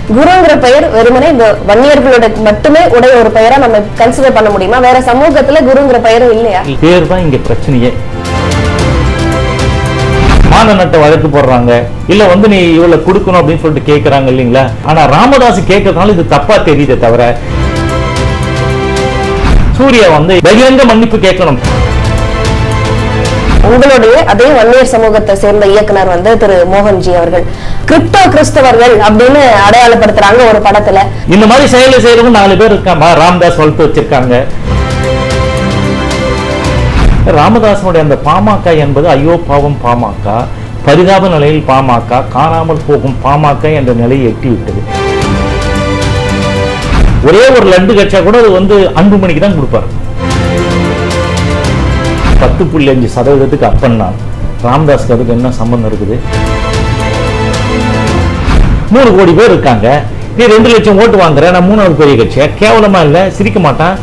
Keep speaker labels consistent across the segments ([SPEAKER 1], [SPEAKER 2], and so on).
[SPEAKER 1] குருங்கிற பெயர் வெறுமனே இந்த வன்னியர்களோட மட்டுமே உடைய ஒரு பெயரா நம்ம கன்சிடர் பண்ண முடியுமா வேற சமூகத்துல குருங்கிற பெயரும் இல்லையா
[SPEAKER 2] பேர் தான் இங்க பிரச்சனையே மானநட்ட வழக்கு போடுறாங்க இல்ல வந்து நீ இவ்வளவு கொடுக்கணும் அப்படின்னு சொல்லிட்டு கேக்குறாங்க இல்லைங்களா ஆனா ராமதாஸ் கேட்கறதுனால இது தப்பா தெரியுதே தவிர சூர்யா வந்து பகிரங்க மன்னிப்பு கேட்கணும்
[SPEAKER 1] உங்களுடைய அதே வன்னியர் சமூகத்தை சேர்ந்த இயக்குனர் வந்து திரு மோகன்ஜி அவர்கள் கிரிப்டோ கிறிஸ்தவர்கள் அப்படின்னு அடையாளப்படுத்துறாங்க ஒரு படத்துல
[SPEAKER 2] இந்த மாதிரி செயலை செய்யறவங்க நாலு பேர் இருக்காமா ராமதாஸ் வளர்த்து வச்சிருக்காங்க ராமதாசனுடைய அந்த பாமக என்பது ஐயோ பாவம் பாமக பரிதாப நிலையில் பாமக காணாமல் போகும் பாமக என்ற நிலையை எட்டிவிட்டது ஒரே ஒரு லட்டு கட்சா கூட அது வந்து அன்புமணிக்கு தான் கொடுப்பாரு பத்து புள்ளி அஞ்சு சதவீதத்துக்கு அப்பன் நான் ராமதாஸ்க்கு அதுக்கு என்ன சம்பந்தம் இருக்குது மூணு கோடி பேர் இருக்காங்க நீ ரெண்டு லட்சம் ஓட்டு வாங்குற நான் மூணாவது பெரிய கட்சியா கேவலமா இல்ல சிரிக்க மாட்டான்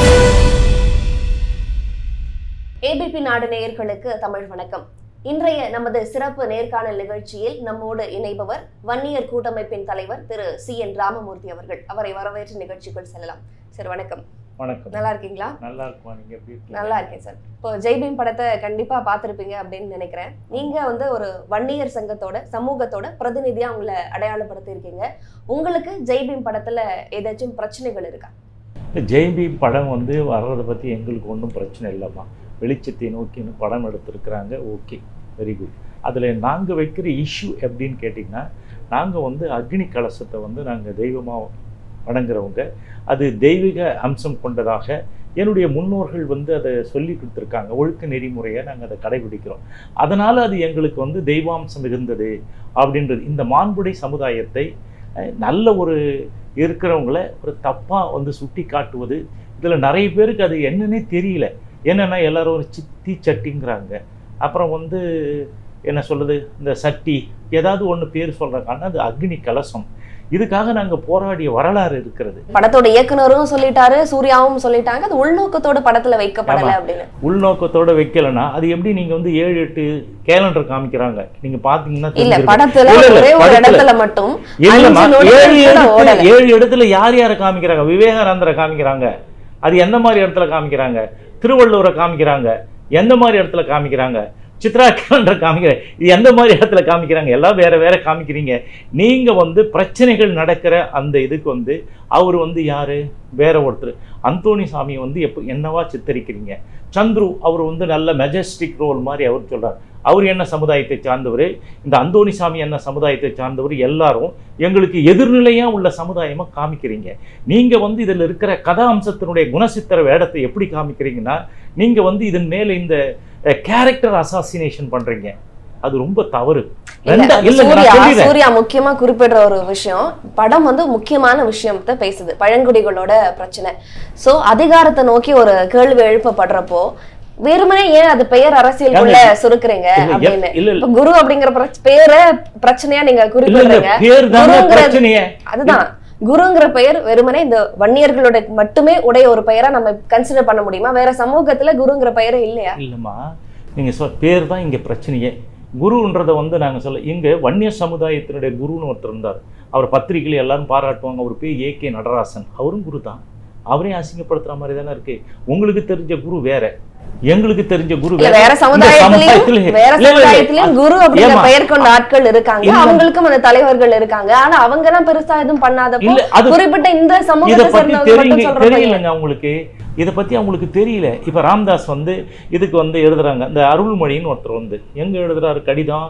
[SPEAKER 1] ஏபிபி நாடு நேயர்களுக்கு தமிழ் வணக்கம் இன்றைய நமது சிறப்பு நேர்காணல் நிகழ்ச்சியில் நம்மோடு இணைபவர் வன்னியர் கூட்டமைப்பின் தலைவர் திரு சி என் ராமமூர்த்தி அவர்கள் அவரை வரவேற்று நிகழ்ச்சிக்குள் செல்லலாம் சார் வணக்கம்
[SPEAKER 2] வணக்கம்
[SPEAKER 1] நல்லா இருக்கீங்களா
[SPEAKER 2] நல்லா இருக்குமா நீங்க எப்படி இருக்கீங்க?
[SPEAKER 1] நல்லா இருக்கேன் சார் இப்போ ஜெய்பீம் படத்தை கண்டிப்பா பார்த்திருப்பீங்க அப்படின்னு நினைக்கிறேன் நீங்க வந்து ஒரு வன்னியர் சங்கத்தோட சமூகத்தோட பிரதிநிதியா உங்களை அடையாளப்படுத்தியிருக்கீங்க உங்களுக்கு ஜெய்பீம் படத்துல ஏதாச்சும் பிரச்சனைகள் இருக்கா
[SPEAKER 2] ஜெயம்பி படம் வந்து வர்றதை பத்தி எங்களுக்கு ஒன்றும் பிரச்சனை இல்லைம்மா வெளிச்சத்தை நோக்கி படம் எடுத்திருக்கிறாங்க ஓகே வெரி குட் அதுல நாங்க வைக்கிற இஷ்யூ எப்படின்னு கேட்டிங்கன்னா நாங்க வந்து அக்னி கலசத்தை வந்து நாங்க தெய்வமா வணங்குறவங்க அது தெய்வீக அம்சம் கொண்டதாக என்னுடைய முன்னோர்கள் வந்து அதை சொல்லி கொடுத்துருக்காங்க ஒழுக்க நெறிமுறையை நாங்கள் அதை கடைபிடிக்கிறோம் அதனால் அது எங்களுக்கு வந்து தெய்வாம்சம் இருந்தது அப்படின்றது இந்த மாண்புடை சமுதாயத்தை அஹ், நல்ல ஒரு இருக்கிறவங்கள ஒரு தப்பாக வந்து சுட்டி காட்டுவது இதில் நிறைய பேருக்கு அது என்னன்னே தெரியல என்னென்னா எல்லாரும் ஒரு சித்தி சட்டிங்கிறாங்க அப்புறம் வந்து என்ன சொல்லுது இந்த சட்டி ஏதாவது ஒன்று பேர் சொல்கிறாங்க அது அக்னி கலசம் இதுக்காக நாங்கள் போராடிய வரலாறு இருக்கிறது
[SPEAKER 1] படத்தோட இயக்குனரும் சொல்லிட்டாரு சூர்யாவும் சொல்லிட்டாங்க அது உள்நோக்கத்தோட படத்துல வைக்கப்படல
[SPEAKER 2] ஆமா.
[SPEAKER 1] அப்படின்னு
[SPEAKER 2] உள்நோக்கத்தோட வைக்கலனா அது எப்படி நீங்க வந்து ஏழு எட்டு கேலண்டர் காமிக்கிறாங்க நீங்க பாத்தீங்கன்னா
[SPEAKER 1] இல்ல
[SPEAKER 2] தெரிஞ்சிருக்கும்.
[SPEAKER 1] படத்துல
[SPEAKER 2] இல்ல, இல்ல,
[SPEAKER 1] ஒரே ஒரு
[SPEAKER 2] படத்துல-
[SPEAKER 1] இடத்துல மட்டும்
[SPEAKER 2] இல்லம்மா,
[SPEAKER 1] அஞ்சு நொடிகள்
[SPEAKER 2] ஏழு
[SPEAKER 1] கூட
[SPEAKER 2] இடத்துல
[SPEAKER 1] ஓடல.
[SPEAKER 2] ஏழு இடத்துல யார் யாரை காமிக்கிறாங்க விவேகானந்தரை காமிக்கிறாங்க அது எந்த மாதிரி இடத்துல காமிக்கிறாங்க திருவள்ளுவரை காமிக்கிறாங்க எந்த மாதிரி இடத்துல காமிக்கிறாங்க சித்ரா கேலண்டர் காமிக்கிறேன் இது எந்த மாதிரி இடத்துல காமிக்கிறாங்க எல்லாம் வேற வேற காமிக்கிறீங்க நீங்க வந்து பிரச்சனைகள் நடக்கிற அந்த இதுக்கு வந்து அவர் வந்து யாரு வேற ஒருத்தர் அந்தோணி சாமியை வந்து எப்போ என்னவா சித்தரிக்கிறீங்க சந்துரு அவர் வந்து நல்ல மெஜஸ்டிக் ரோல் மாதிரி அவர் சொல்றார் அவர் என்ன சமுதாயத்தை சார்ந்தவர் இந்த அந்தோணி சாமி என்ன சமுதாயத்தை சார்ந்தவர் எல்லாரும் எங்களுக்கு எதிர்நிலையா உள்ள சமுதாயமா காமிக்கிறீங்க நீங்க வந்து இதுல இருக்கிற கதா அம்சத்தினுடைய குணசித்திர வேடத்தை எப்படி காமிக்கிறீங்கன்னா நீங்க வந்து இதன் மேல இந்த கேரக்டர் அசாசினேஷன் பண்றீங்க அது ரொம்ப தவறு
[SPEAKER 1] இல்ல,
[SPEAKER 2] ரெண்டா
[SPEAKER 1] அது
[SPEAKER 2] இல்ல நான்
[SPEAKER 1] சூர்யா
[SPEAKER 2] சொல்லிடுறேன்.
[SPEAKER 1] சூர்யா முக்கியமா குறிப்பிடுற ஒரு விஷயம் படம் வந்து முக்கியமான விஷயத்தை பேசுது பழங்குடிகளோட பிரச்சனை சோ அதிகாரத்தை நோக்கி ஒரு கேள்வி எழுப்பப்படுறப்போ வெறுமனே ஏன் அது பெயர் அரசியலுக்குள்ள சுருக்குறீங்க
[SPEAKER 2] இல்ல,
[SPEAKER 1] அப்படின்னு
[SPEAKER 2] இல்ல, இல்ல.
[SPEAKER 1] இப்ப குரு அப்படிங்கிற பிரச்ச- பேரை பிரச்சனையா நீங்க
[SPEAKER 2] இல்ல இல்ல
[SPEAKER 1] குறிப்பிடுறீங்க
[SPEAKER 2] பேர் தாங்க
[SPEAKER 1] குருங்கிறது-
[SPEAKER 2] பிரச்சனையே
[SPEAKER 1] அதுதான் குருங்கிற பெயர் வெறுமனே இந்த வன்னியர்களோட மட்டுமே உடைய ஒரு பெயரா நம்ம கன்சிடர் பண்ண முடியுமா வேற சமூகத்துல குருங்கிற பெயரே இல்லையா
[SPEAKER 2] இல்லைம்மா நீங்க சொல் பேர் தான் இங்க பிரச்சனையே குருன்றதை வந்து நாங்க சொல்ல இங்க வன்னியர் சமுதாயத்தினுடைய குருன்னு ஒருத்தர் இருந்தார் அவர் பத்திரிகையில எல்லாரும் பாராட்டுவாங்க அவர் பேர் ஏ கே நடராசன் அவரும் குரு தான் அவரையும் அசிங்கப்படுத்துற மாதிரி தானே இருக்கு உங்களுக்கு தெரிஞ்ச குரு வேற எங்களுக்கு தெரிஞ்ச குரு
[SPEAKER 1] இல்ல
[SPEAKER 2] வேற
[SPEAKER 1] வேற
[SPEAKER 2] இந்த
[SPEAKER 1] சமுதாயத்திலயும்
[SPEAKER 2] சமுதாயத்திலே-
[SPEAKER 1] வேற
[SPEAKER 2] இல்ல, இல்ல, இல்ல.
[SPEAKER 1] சமுதாயத்திலயும் குரு அப்படிங்கிற
[SPEAKER 2] ஏம்மா?
[SPEAKER 1] பெயர் கொண்ட ஆட்கள் இருக்காங்க
[SPEAKER 2] இல்ல.
[SPEAKER 1] அவங்களுக்கும் அந்த தலைவர்கள் இருக்காங்க ஆனா அவங்க எல்லாம் பெருசா எதுவும் பண்ணாதப்போ
[SPEAKER 2] இல்ல அது
[SPEAKER 1] குறிப்பிட்ட இந்த
[SPEAKER 2] இத
[SPEAKER 1] சமூகத்தை
[SPEAKER 2] பத்தி
[SPEAKER 1] சேர்ந்தவங்க மட்டும்
[SPEAKER 2] தெரியல
[SPEAKER 1] சொல்றாங்க
[SPEAKER 2] தெரியலங்க அவங்களுக்கு இதை பத்தி அவங்களுக்கு தெரியல இப்ப ராம்தாஸ் வந்து இதுக்கு வந்து எழுதுறாங்க இந்த அருள்மொழின்னு ஒருத்தர் வந்து எங்க எழுதுறாரு கடிதம்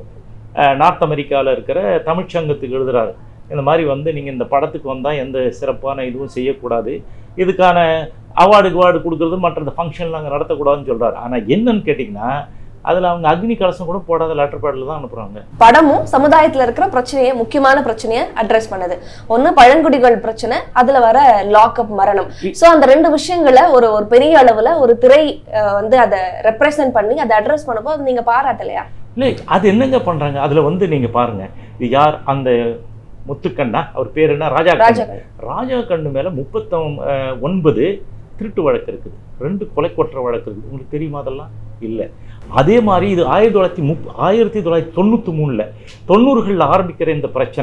[SPEAKER 2] அஹ், நார்த் அமெரிக்கால இருக்கிற தமிழ்ச்சங்கத்துக்கு எழுதுறாரு இந்த மாதிரி வந்து நீங்க இந்த படத்துக்கு வந்தா எந்த சிறப்பான இதுவும் செய்யக்கூடாது இதுக்கான அவார்டு அவார்டு கொடுக்கறது மற்ற ஃபங்க்ஷன்லாம் அங்கே நடத்தக்கூடாதுன்னு சொல்றாரு ஆனா என்னன்னு கேட்டிங்கன்னா அதுல அவங்க அக்னி கலசம் கூட போடாத லெட்டர் பேடில் தான் அனுப்புறாங்க
[SPEAKER 1] படமும் சமுதாயத்துல இருக்கிற பிரச்சனையை முக்கியமான பிரச்சனையை அட்ரஸ் பண்ணுது ஒண்ணு பழங்குடிகள் பிரச்சனை அதுல வர லாக்அப் மரணம் சோ அந்த ரெண்டு விஷயங்களை ஒரு ஒரு பெரிய அளவுல ஒரு திரை அஹ், வந்து அதை ரெப்ரசென்ட் பண்ணி அதை அட்ரஸ் பண்ணப்போ அது நீங்க பாராட்டலையா
[SPEAKER 2] இல்லை அது என்னங்க பண்றாங்க அதுல வந்து நீங்க பாருங்க இது யார் அந்த முத்துக்கண்ணா அவர் பேர் என்ன ராஜா
[SPEAKER 1] ராஜா
[SPEAKER 2] கண்ணு. ராஜா கண்ணு மேல முப்பத்தொம் அஹ், ஒன்பது திருட்டு வழக்கு இருக்குது ரெண்டு கொலை குற்ற வழக்கு இருக்குது உங்களுக்கு தெரியுமா அதெல்லாம் இல்லை அதே மாதிரி இது ஆயிரத்தி தொள்ளாயிரத்தி முப் ஆயிரத்தி தொள்ளாயிரத்தி தொண்ணூற்றி மூணில் தொண்ணூறுகளில் ஆரம்பிக்கிற இந்த பிரச்சனை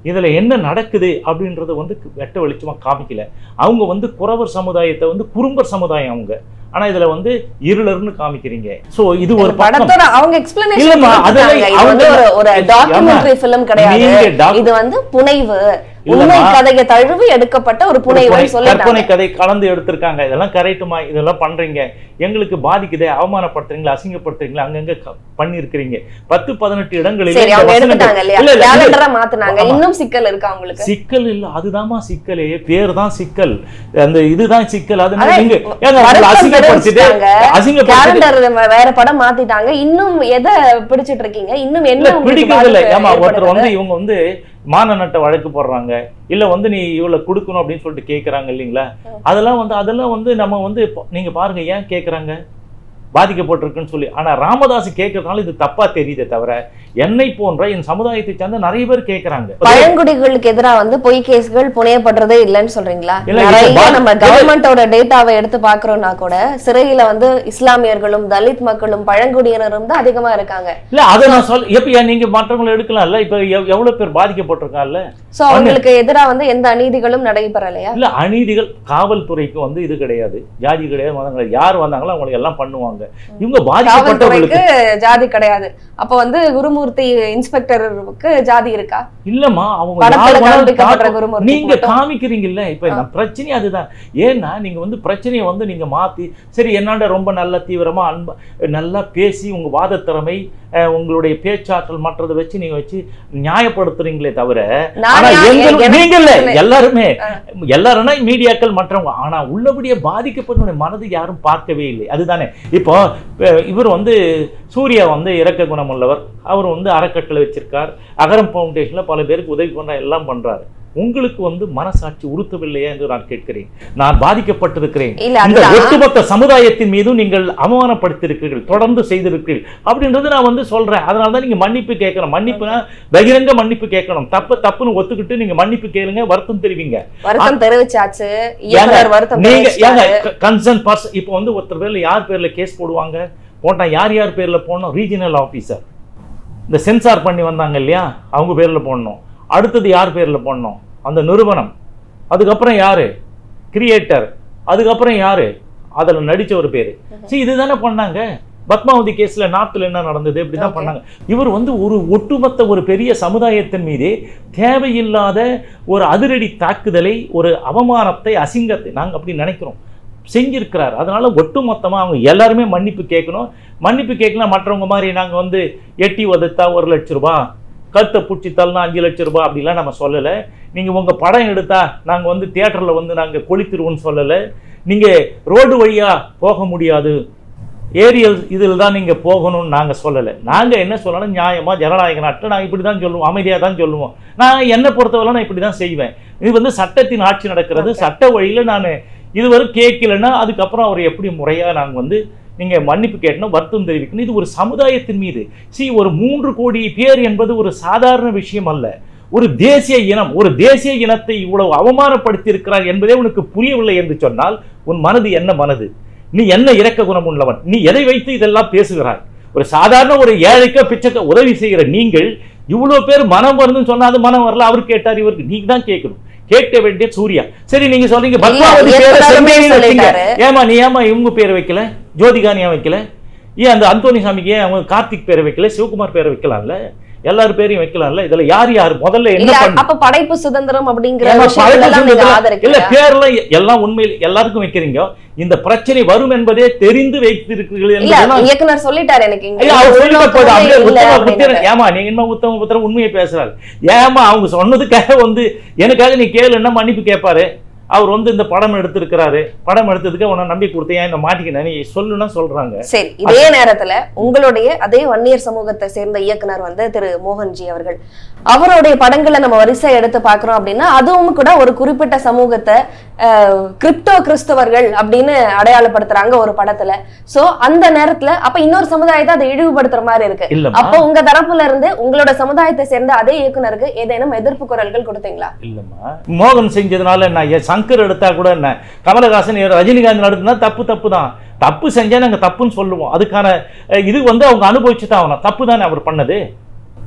[SPEAKER 2] இதுல என்ன நடக்குது அப்படின்றத வந்து வெட்ட வெளிச்சமா காமிக்கல அவங்க வந்து குறவர் சமுதாயத்தை வந்து குறும்பர் சமுதாயம் அவங்க ஆனா இதுல வந்து இருளர்னு காமிக்கிறீங்க சோ இது ஒரு பக்கம்
[SPEAKER 1] படத்தோட அவங்க எக்ஸ்பிளனேஷன்
[SPEAKER 2] இல்லம்மா, அதெல்லாம்
[SPEAKER 1] இது வந்து ஒரு ஒரு
[SPEAKER 2] அவங்க-
[SPEAKER 1] டாக்குமெண்ட்ரி ஃபிலிம் கிடையாது
[SPEAKER 2] நீங்க doc-
[SPEAKER 1] இது வந்து புனைவு
[SPEAKER 2] இல்லம்மா.
[SPEAKER 1] உண்மை கதையை தழுவி எடுக்கப்பட்ட ஒரு
[SPEAKER 2] ஒரு
[SPEAKER 1] புனைவு
[SPEAKER 2] புனை-
[SPEAKER 1] சொல்லிட்டாங்க
[SPEAKER 2] கற்பனை கதை கலந்து எடுத்திருக்காங்க இதெல்லாம் கரெக்டுமா இதெல்லாம் பண்றீங்க எங்களுக்கு பாதிக்குதே அவமானப்படுத்துறீங்களா அசிங்கப்படுத்துறீங்களா அங்கங்க க- பண்ணியிருக்கிறீங்க பத்து பதினெட்டு இடங்களில்
[SPEAKER 1] சரி
[SPEAKER 2] இந்த
[SPEAKER 1] அவங்க
[SPEAKER 2] வசனங்கள்-
[SPEAKER 1] எடுத்துட்டாங்க இல்லையா
[SPEAKER 2] இல்ல, இல்ல, இல்ல.
[SPEAKER 1] கேலண்டரா மாத்துனாங்க
[SPEAKER 2] ஆமா.
[SPEAKER 1] இன்னும் சிக்கல் இருக்கா அவங்களுக்கு
[SPEAKER 2] சிக்கல் இல்ல அதுதாம்மா சிக்கலே பேர் தான் சிக்கல் அந்த இதுதான் சிக்கல் அது
[SPEAKER 1] அதான்
[SPEAKER 2] நீங்க ஏங்க உங்களை
[SPEAKER 1] வருத்தம்
[SPEAKER 2] அசிங்கப்படுத்திட்டு
[SPEAKER 1] தெரிவிச்சிட்டாங்க.
[SPEAKER 2] அசிங்கப்படுத்திட்டு
[SPEAKER 1] கேலண்டர் வேற படம் மாத்திட்டாங்க இன்னும் எதை பிடிச்சிட்டு இருக்கீங்க இன்னும்
[SPEAKER 2] இல்ல
[SPEAKER 1] என்ன உங்களுக்கு
[SPEAKER 2] பிடிக்கிறது இல்ல
[SPEAKER 1] பாதிப்பு
[SPEAKER 2] ஏமா ஒருத்தர் வந்து
[SPEAKER 1] ஏற்படுத்துது?
[SPEAKER 2] இவங்க வந்து மான நட்ட வழக்கு போடுறாங்க இல்ல வந்து நீ இவ்வளவு கொடுக்கணும் அப்படின்னு சொல்லிட்டு கேக்குறாங்க இல்லைங்களா அதெல்லாம் வந்து அதெல்லாம் வந்து நம்ம வந்து இப்போ- நீங்க பாருங்க ஏன் கேக்குறாங்க பாதிக்கப்பட்டிருக்குன்னு சொல்லி ஆனா ராமதாஸ் கேட்கறதுனால இது தப்பா தெரியுதே தவிர என்னை போன்ற என் சமுதாயத்தை சேர்ந்த நிறைய பேர் கேக்குறாங்க
[SPEAKER 1] பழங்குடிகளுக்கு எதிரா வந்து பொய் கேஸ்கள் புனையப்படுறதே இல்லைன்னு சொல்றீங்களா
[SPEAKER 2] இல்ல, இது
[SPEAKER 1] நிறைய
[SPEAKER 2] பா-
[SPEAKER 1] நம்ம
[SPEAKER 2] இல்ல.
[SPEAKER 1] கவர்மெண்டோட டேட்டாவை எடுத்து பாக்குறோம்னா கூட சிறையில வந்து இஸ்லாமியர்களும் தலித் மக்களும் பழங்குடியினரும் தான் அதிகமா இருக்காங்க
[SPEAKER 2] இல்ல அதை நான் சொல் எப்ப நீங்க மற்றவங்களை எடுக்கலாம்ல இப்ப எவ்- எவ்வளவு பேர் பாதிக்கப்பட்டிருக்காங்கல்ல
[SPEAKER 1] சோ அவங்களுக்கு எதிரா வந்து எந்த அநீதிகளும் நடைபெறலையா
[SPEAKER 2] இல்ல அநீதிகள் காவல்துறைக்கு வந்து இது கிடையாது ஜாதி கிடையாது மதம் கிடையாது யார் வந்தாங்களோ அவங்களுக்கு எல்லாம் பண்ணுவாங்க இவங்க பாதிக்கப்பட்டவர்களுக்கு
[SPEAKER 1] காவல்துறைக்கு ஜாதி கிடையாது அப்ப வந்து குருமூர்த்தி இன்ஸ்பெக்டருக்கு ஜாதி இருக்கா
[SPEAKER 2] இல்லம்மா அவங்க
[SPEAKER 1] படத்துல
[SPEAKER 2] யார் வேணாலும்
[SPEAKER 1] காண்பிக்கப்படுற
[SPEAKER 2] காட்டும்.
[SPEAKER 1] குருமூர்த்தி
[SPEAKER 2] நீங்க
[SPEAKER 1] மட்டும்.
[SPEAKER 2] காமிக்கிறீங்கல்ல இப்ப நான் பிரச்சனை அதுதான் ஏன்னா நீங்க வந்து பிரச்சனையை வந்து நீங்க மாத்தி சரி என்னாண்ட ரொம்ப நல்ல தீவிரமா அன்பா நல்லா பேசி உங்க வாத திறமை அஹ், உங்களுடைய பேச்சாற்றல் மற்றதை வச்சு நீங்க வச்சு நியாயப்படுத்துறீங்களே தவிர
[SPEAKER 1] நான்
[SPEAKER 2] ஆனா
[SPEAKER 1] யா-
[SPEAKER 2] எங்கள்
[SPEAKER 1] எனக்கு
[SPEAKER 2] நீங்க இல்ல
[SPEAKER 1] இல்லை.
[SPEAKER 2] எல்லாருமே எல்லாருன்னா மீடியாக்கள் மற்றவங்க ஆனா உள்ளபடியே பாதிக்கப்பட்ட மனது யாரும் பார்க்கவே இல்லை அதுதானே இப்போ இப்ப இவர் வந்து சூர்யா வந்து இரக்க குணம் உள்ளவர் அவர் வந்து அறக்கட்டளை வச்சிருக்கார் அகரம் ஃபவுண்டேஷன்ல பல பேருக்கு உதவி பண்ற எல்லாம் பண்றாரு உங்களுக்கு வந்து மனசாட்சி உறுத்தவில்லையா என்று நான் கேட்கிறேன் நான் பாதிக்கப்பட்டிருக்கிறேன்
[SPEAKER 1] இல்ல
[SPEAKER 2] இந்த
[SPEAKER 1] அதுதான்
[SPEAKER 2] ஒட்டுமொத்த சமுதாயத்தின் மீதும் நீங்கள் அவமானப்படுத்தியிருக்கிறீர்கள் தொடர்ந்து செய்திருக்கிறீர்கள் அப்படின்றது நான் வந்து சொல்றேன் அதனால தான் நீங்க மன்னிப்பு கேட்கணும் மன்னிப்புனா பகிரங்க மன்னிப்பு கேட்கணும் தப்பு தப்புன்னு ஒத்துக்கிட்டு நீங்க மன்னிப்பு கேளுங்க வருத்தம் தெரிவிங்க
[SPEAKER 1] வருத்தம் தெரிவிச்சாச்சு இயக்குனர் வருத்தம்
[SPEAKER 2] நீங்க ஏங்க
[SPEAKER 1] தெரிவிச்சாரு
[SPEAKER 2] கன்சர்ன் பர்சன் இப்போ வந்து ஒருத்தர் பேர்ல யார் பேர்ல கேஸ் போடுவாங்க போட்டா யார் யார் பேர்ல போடணும் ரீஜனல் ஆபீசர் இந்த சென்சார் பண்ணி வந்தாங்க இல்லையா அவங்க பேர்ல போடணும் அடுத்தது யார் பேர்ல போடணும் அந்த நிறுவனம் அதுக்கப்புறம் யாரு கிரியேட்டர் அதுக்கப்புறம் யாரு அதுல நடிச்ச ஒரு பேரு சரி இதுதானே பண்ணாங்க பத்மாவதி கேஸ்ல நார்த்ல என்ன நடந்தது இப்படிதான்
[SPEAKER 1] Okay.
[SPEAKER 2] பண்ணாங்க இவர் வந்து ஒரு ஒட்டுமொத்த ஒரு பெரிய சமுதாயத்தின் மீதே தேவையில்லாத ஒரு அதிரடி தாக்குதலை ஒரு அவமானத்தை அசிங்கத்தை நாங்க அப்படி நினைக்கிறோம் செஞ்சிருக்கிறார் அதனால ஒட்டுமொத்தமா அவங்க எல்லாருமே மன்னிப்பு கேட்கணும் மன்னிப்பு கேட்கலாம் மற்றவங்க மாதிரி நாங்க வந்து எட்டி உதத்தா ஒரு லட்ச ரூபாய் கருத்தை பிடிச்சி தள்ளனா அஞ்சு லட்ச ரூபாய் அப்படிலாம் நம்ம சொல்லலை நீங்க உங்க படம் எடுத்தா நாங்க வந்து தியேட்டர்ல வந்து நாங்க கொளுத்திருவோம்னு சொல்லலை நீங்க ரோடு வழியா போக முடியாது ஏரியல் இதில் தான் நீங்க போகணும்னு நாங்க சொல்லலை நாங்க என்ன சொல்லணும் நியாயமா ஜனநாயக நாட்டில் நாங்க இப்படி தான் சொல்லுவோம் அமைதியா தான் சொல்லுவோம் நான் என்னை பொறுத்தவரை நான் இப்படி தான் செய்வேன் இது வந்து சட்டத்தின் ஆட்சி நடக்கிறது
[SPEAKER 1] Okay.
[SPEAKER 2] சட்ட வழியில நான் இதுவரை கேட்கலன்னா அதுக்கப்புறம் அவர் எப்படி முறையா நாங்க வந்து நீங்க மன்னிப்பு கேட்டணும் வருத்தம் தெரிவிக்கணும் இது ஒரு சமுதாயத்தின் மீது சி ஒரு மூன்று கோடி பேர் என்பது ஒரு சாதாரண விஷயம் அல்ல ஒரு தேசிய இனம் ஒரு தேசிய இனத்தை இவ்வளவு அவமானப்படுத்தி இருக்கிறார் என்பதே உனக்கு புரியவில்லை என்று சொன்னால் உன் மனது என்ன மனது நீ என்ன இரக்க குணம் உள்ளவன் நீ எதை வைத்து இதெல்லாம் பேசுகிறாய் ஒரு சாதாரண ஒரு ஏழைக்க பிச்சைக்க உதவி செய்கிற நீங்கள் இவ்வளவு பேர் மனம் வருதுன்னு சொன்னா அது மனம் வரல அவர் கேட்டார் இவருக்கு நீங்க தான் கேட்கணும் கேட்க வேண்டிய சூர்யா சரி நீங்க சொல்றீங்க பத்மாவதி பேரை
[SPEAKER 1] இயக்குனருமே
[SPEAKER 2] செம்மேனின்னு வச்சீங்க.
[SPEAKER 1] சொல்லிட்டாரு.
[SPEAKER 2] ஏமா நீ ஏமா இவங்க பேரை வைக்கல ஜோதிகா நீ ஏன் வைக்கல ஏன் அந்த அந்தோனி சாமிக்கு ஏன் அவங்க கார்த்திக் பேரை வைக்கல சிவகுமார் பேரை வைக்கலாம்ல எல்லார் பேரையும் வைக்கலாம்ல இதுல யார் யார் முதல்ல என்ன
[SPEAKER 1] இல்ல
[SPEAKER 2] பண்ணு
[SPEAKER 1] அப்ப படைப்பு சுதந்திரம் அப்படிங்கிற
[SPEAKER 2] ஏமா,
[SPEAKER 1] விஷயங்கள்
[SPEAKER 2] பழக்க
[SPEAKER 1] எல்லாம் நீங்க
[SPEAKER 2] சுதந்திரம் இல்ல
[SPEAKER 1] ஆதரிக்கல
[SPEAKER 2] பேர்லாம் எ- எல்லாம் உண்மையில் எல்லாருக்கும் வைக்கிறீங்க இந்த பிரச்சனை வரும் என்பதே தெரிந்து வைத்திருக்கிறீர்கள்
[SPEAKER 1] இல்ல
[SPEAKER 2] என்பதெல்லாம்
[SPEAKER 1] இயக்குனர் சொல்லிட்டாரு எனக்கு இங்க
[SPEAKER 2] ஐயா, அவர் சொல்லிட்டு போகுது.
[SPEAKER 1] உள்நோக்கமே
[SPEAKER 2] அப்படியே
[SPEAKER 1] இல்ல
[SPEAKER 2] உத்தம
[SPEAKER 1] அப்படின்னு.
[SPEAKER 2] புத்திரன். ஏம்மா, நீங்க என்ன உத்தம புத்திரன் உண்மையை பேசுறாரு ஏமா அவங்க சொன்னதுக்காக வந்து எனக்காக நீ கேளுன்னா மன்னிப்பு கேட்பாரு அவர் வந்து இந்த படம் எடுத்திருக்கிறாரு படம் எடுத்ததுக்கு உன நம்பி கொடுத்தேன் ஏன் இந்த மாட்டிக்கின நீ சொல்லுன்னா சொல்றாங்க
[SPEAKER 1] சரி இதே நேரத்துல உங்களுடைய அதே வன்னியர் சமூகத்தை சேர்ந்த இயக்குனர் வந்து திரு மோகன்ஜி அவர்கள் அவருடைய படங்களை நம்ம வரிசை எடுத்து பாக்குறோம் அப்படின்னா அதுவும் கூட ஒரு குறிப்பிட்ட சமூகத்தை கிரிப்டோ கிறிஸ்தவர்கள் அப்படின்னு அடையாளப்படுத்துறாங்க ஒரு படத்துல சோ அந்த நேரத்துல அப்ப இன்னொரு சமுதாயத்தை அதை இழிவுபடுத்துற மாதிரி இருக்கு
[SPEAKER 2] இல்லம்மா
[SPEAKER 1] அப்போ உங்க தரப்புல இருந்து உங்களோட சமுதாயத்தை சேர்ந்த அதே இயக்குனருக்கு ஏதேனும் எதிர்ப்பு குரல்கள் கொடுத்தீங்களா
[SPEAKER 2] இல்லம்மா மோகன் செஞ்சதுனால என்ன ஏன் சங்கர் எடுத்தா கூட என்ன கமலஹாசன் ரஜினிகாந்த் நடத்துனா தப்பு தப்பு தான் தப்பு செஞ்சா நாங்க தப்புன்னு சொல்லுவோம் அதுக்கான அஹ், இது வந்து அவங்க அனுபவிச்சு தான் ஆகணும் தப்பு தானே அவர் பண்ணது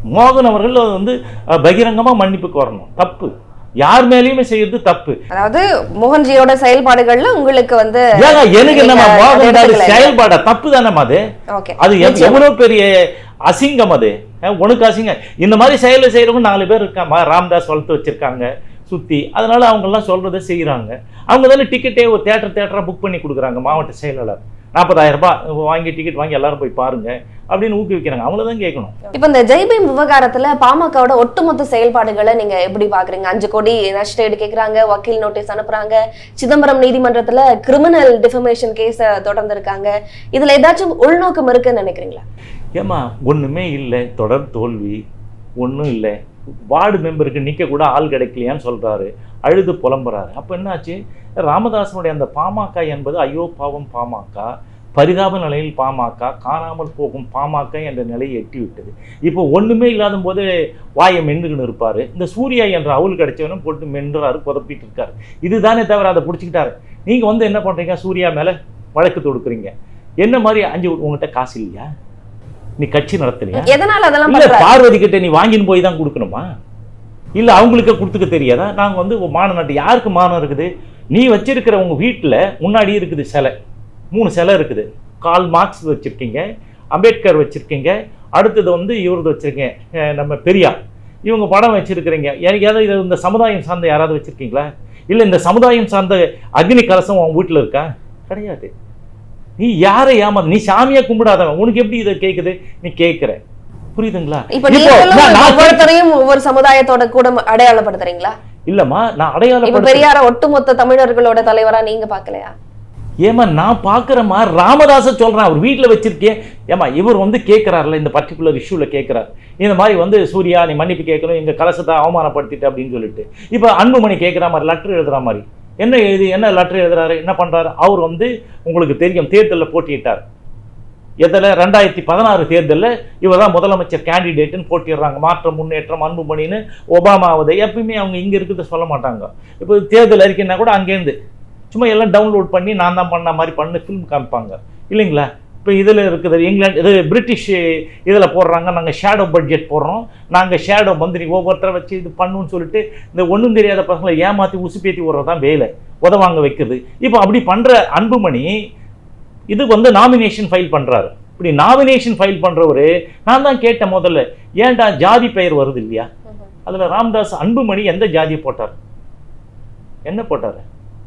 [SPEAKER 2] மோகன் அவர்கள் அது வந்து அஹ், பகிரங்கமா மன்னிப்பு கோரணும் தப்பு யார் மேலேயுமே செய்யறது தப்பு
[SPEAKER 1] அதாவது மோகன்ஜியோட செயல்பாடுகள்ல உங்களுக்கு வந்து
[SPEAKER 2] ஏங்க எனக்கு என்னமா
[SPEAKER 1] நீங்க
[SPEAKER 2] மோகன்
[SPEAKER 1] அதை
[SPEAKER 2] தாஸ்
[SPEAKER 1] எடுத்துக்கல.
[SPEAKER 2] செயல்பாடா தப்பு தானேம்மா அது
[SPEAKER 1] ஓகே
[SPEAKER 2] அது எவ்- எவ்வளவு பெரிய அசிங்கம் அது அஹ் உனக்கு அசிங்கம் இந்த மாதிரி செயலை செய்யறவங்க நாலு பேர் இருக்காமா ராம்தாஸ் வளர்த்து வச்சிருக்காங்க சுத்தி அதனால அவங்க எல்லாம் சொல்றதை செய்யறாங்க அவங்க தானே டிக்கெட்டே ஒரு தேட்டர் தேட்டரா புக் பண்ணி கொடுக்குறாங்க மாவட்ட செயலாளர் நாற்பதாயிரம் ரூபாய் வாங்கி டிக்கெட் வாங்கி எல்லாரும் போய் பாருங்க அப்படின்னு ஊக்குவிக்கிறாங்க அவங்கள தான் கேட்கணும்
[SPEAKER 1] இப்ப இந்த ஜெய்பீம் விவகாரத்துல பாமகவோட ஒட்டுமொத்த செயல்பாடுகளை நீங்க எப்படி பாக்குறீங்க அஞ்சு கோடி நஷ்டஈடு கேக்குறாங்க வக்கீல் நோட்டீஸ் அனுப்புறாங்க சிதம்பரம் நீதிமன்றத்துல கிரிமினல் டிஃபமேஷன் கேஸ தொடர்ந்து இருக்காங்க இதுல ஏதாச்சும் உள்நோக்கம் இருக்குன்னு நினைக்கிறீங்களா
[SPEAKER 2] ஏம்மா ஒண்ணுமே இல்லை தொடர் தோல்வி ஒண்ணும் இல்லை வார்டு மெம்பருக்கு நிக்க கூட ஆள் கிடைக்கலையான்னு சொல்றாரு அழுது புலம்புறாரு அப்ப என்னாச்சு ராமதாசனுடைய அந்த பாமக என்பது ஐயோ பாவம் பாமக பரிதாப நிலையில் பாமக காணாமல் போகும் பாமக என்ற நிலையை எட்டி விட்டது இப்போ ஒண்ணுமே இல்லாத போது வாயை மென்னுக்குன்னு இருப்பாரு இந்த சூர்யா என்ற அவுல் கிடைச்சவனும் போட்டு மென்றாரு புதப்பிட்டு இருக்காரு இதுதானே தவிர அதை பிடிச்சிக்கிட்டாரு நீங்க வந்து என்ன பண்றீங்க சூர்யா மேல வழக்கு தொடுக்குறீங்க என்ன மாதிரி அஞ்சு உங்ககிட்ட காசு இல்லையா நீ கட்சி நடத்தலையா
[SPEAKER 1] எதனால அதெல்லாம்
[SPEAKER 2] இல்ல
[SPEAKER 1] பண்றாரு
[SPEAKER 2] பார்வதி கிட்ட நீ வாங்கின்னு போய் தான் கொடுக்கணுமா இல்ல அவங்களுக்கு கொடுத்துக்க தெரியாதா நாங்க வந்து மானம் நாட்டு யாருக்கு மானம் இருக்குது நீ வச்சிருக்கிற உங்க வீட்டுல முன்னாடி இருக்குது சிலை மூணு சிலை இருக்குது கால் மார்க்ஸ் வச்சிருக்கீங்க அம்பேத்கர் வச்சிருக்கீங்க அடுத்தது வந்து இவரது வச்சிருக்கீங்க அஹ் நம்ம பெரியார் இவங்க படம் வச்சிருக்கிறீங்க யாராவது இது இந்த சமுதாயம் சார்ந்த யாராவது வச்சிருக்கீங்களா இல்ல இந்த சமுதாயம் சார்ந்த அக்னி கலசம் உன் வீட்டுல இருக்கா கிடையாது நீ யாரை ஏமா நீ சாமியா கும்பிடாதவன் உனக்கு எப்படி இதை கேக்குது நீ கேட்கிற புரியுதுங்களா
[SPEAKER 1] இப்ப
[SPEAKER 2] இப்போ
[SPEAKER 1] நீங்களும்
[SPEAKER 2] நான் நான்
[SPEAKER 1] ஒவ்வொருத்தரையும் ஒவ்வொரு சமுதாயத்தோட கூட அடையாளப்படுத்துறீங்களா
[SPEAKER 2] இல்லம்மா நான்
[SPEAKER 1] இப்ப
[SPEAKER 2] அடையாளப்படுத்த
[SPEAKER 1] பெரியார ஒட்டுமொத்த தமிழர்களோட தலைவரா நீங்க பாக்கலையா
[SPEAKER 2] ஏமா நான் பார்க்குறேம்மா ராமதாஸ சொல்றேன் அவர் வீட்டில் வச்சிருக்கேன் ஏமா இவர் வந்து கேட்குறாருல இந்த பர்டிகுலர் இஷ்யூவில் கேட்குறாரு இந்த மாதிரி வந்து சூர்யா நீ மன்னிப்பு கேட்கணும் எங்க கலசத்தை அவமானப்படுத்திட்டு அப்படின்னு சொல்லிட்டு இப்போ அன்புமணி கேட்குற மாதிரி லெட்டர் எழுதுற மாதிரி என்ன எழுதி என்ன லெட்டர் எழுதுறாரு என்ன பண்றாரு அவர் வந்து உங்களுக்கு தெரியும் தேர்தலில் போட்டியிட்டார் எதில் ரெண்டாயிரத்தி பதினாறு தேர்தலில் இவர் தான் முதலமைச்சர் கேண்டிடேட்டுன்னு போட்டிடுறாங்க மாற்றம் முன்னேற்றம் அன்புமணின்னு ஒபாமாவது எப்பயுமே அவங்க இங்கே இருக்கிறத சொல்ல மாட்டாங்க இப்போ தேர்தல் அறிக்கைன்னா கூட அங்கேருந்து சும்மா எல்லாம் டவுன்லோட் பண்ணி நான் தான் பண்ண மாதிரி பண்ணு ஃபிலிம் காமிப்பாங்க இல்லைங்களா இப்போ இதில் இருக்குது இங்கிலாந்து இது பிரிட்டிஷ் இதில் போடுறாங்க நாங்கள் ஷேடோ பட்ஜெட் போடுறோம் நாங்கள் ஷேடோ மந்திரி ஒவ்வொருத்தரை வச்சு இது பண்ணுன்னு சொல்லிட்டு இந்த ஒன்றும் தெரியாத பசங்களை ஏமாற்றி உசுப்பேத்தி விடுறது தான் வேலை உதவாங்க வைக்கிறது இப்போ அப்படி பண்ணுற அன்புமணி இது வந்து நாமினேஷன் ஃபைல் பண்றாரு இப்படி நாமினேஷன் ஃபைல் பண்றவரு நான் தான் கேட்டேன் முதல்ல ஏன்டா ஜாதி பெயர் வருது இல்லையா அதுல ராம்தாஸ் அன்புமணி எந்த ஜாதியை போட்டார் என்ன போட்டாரு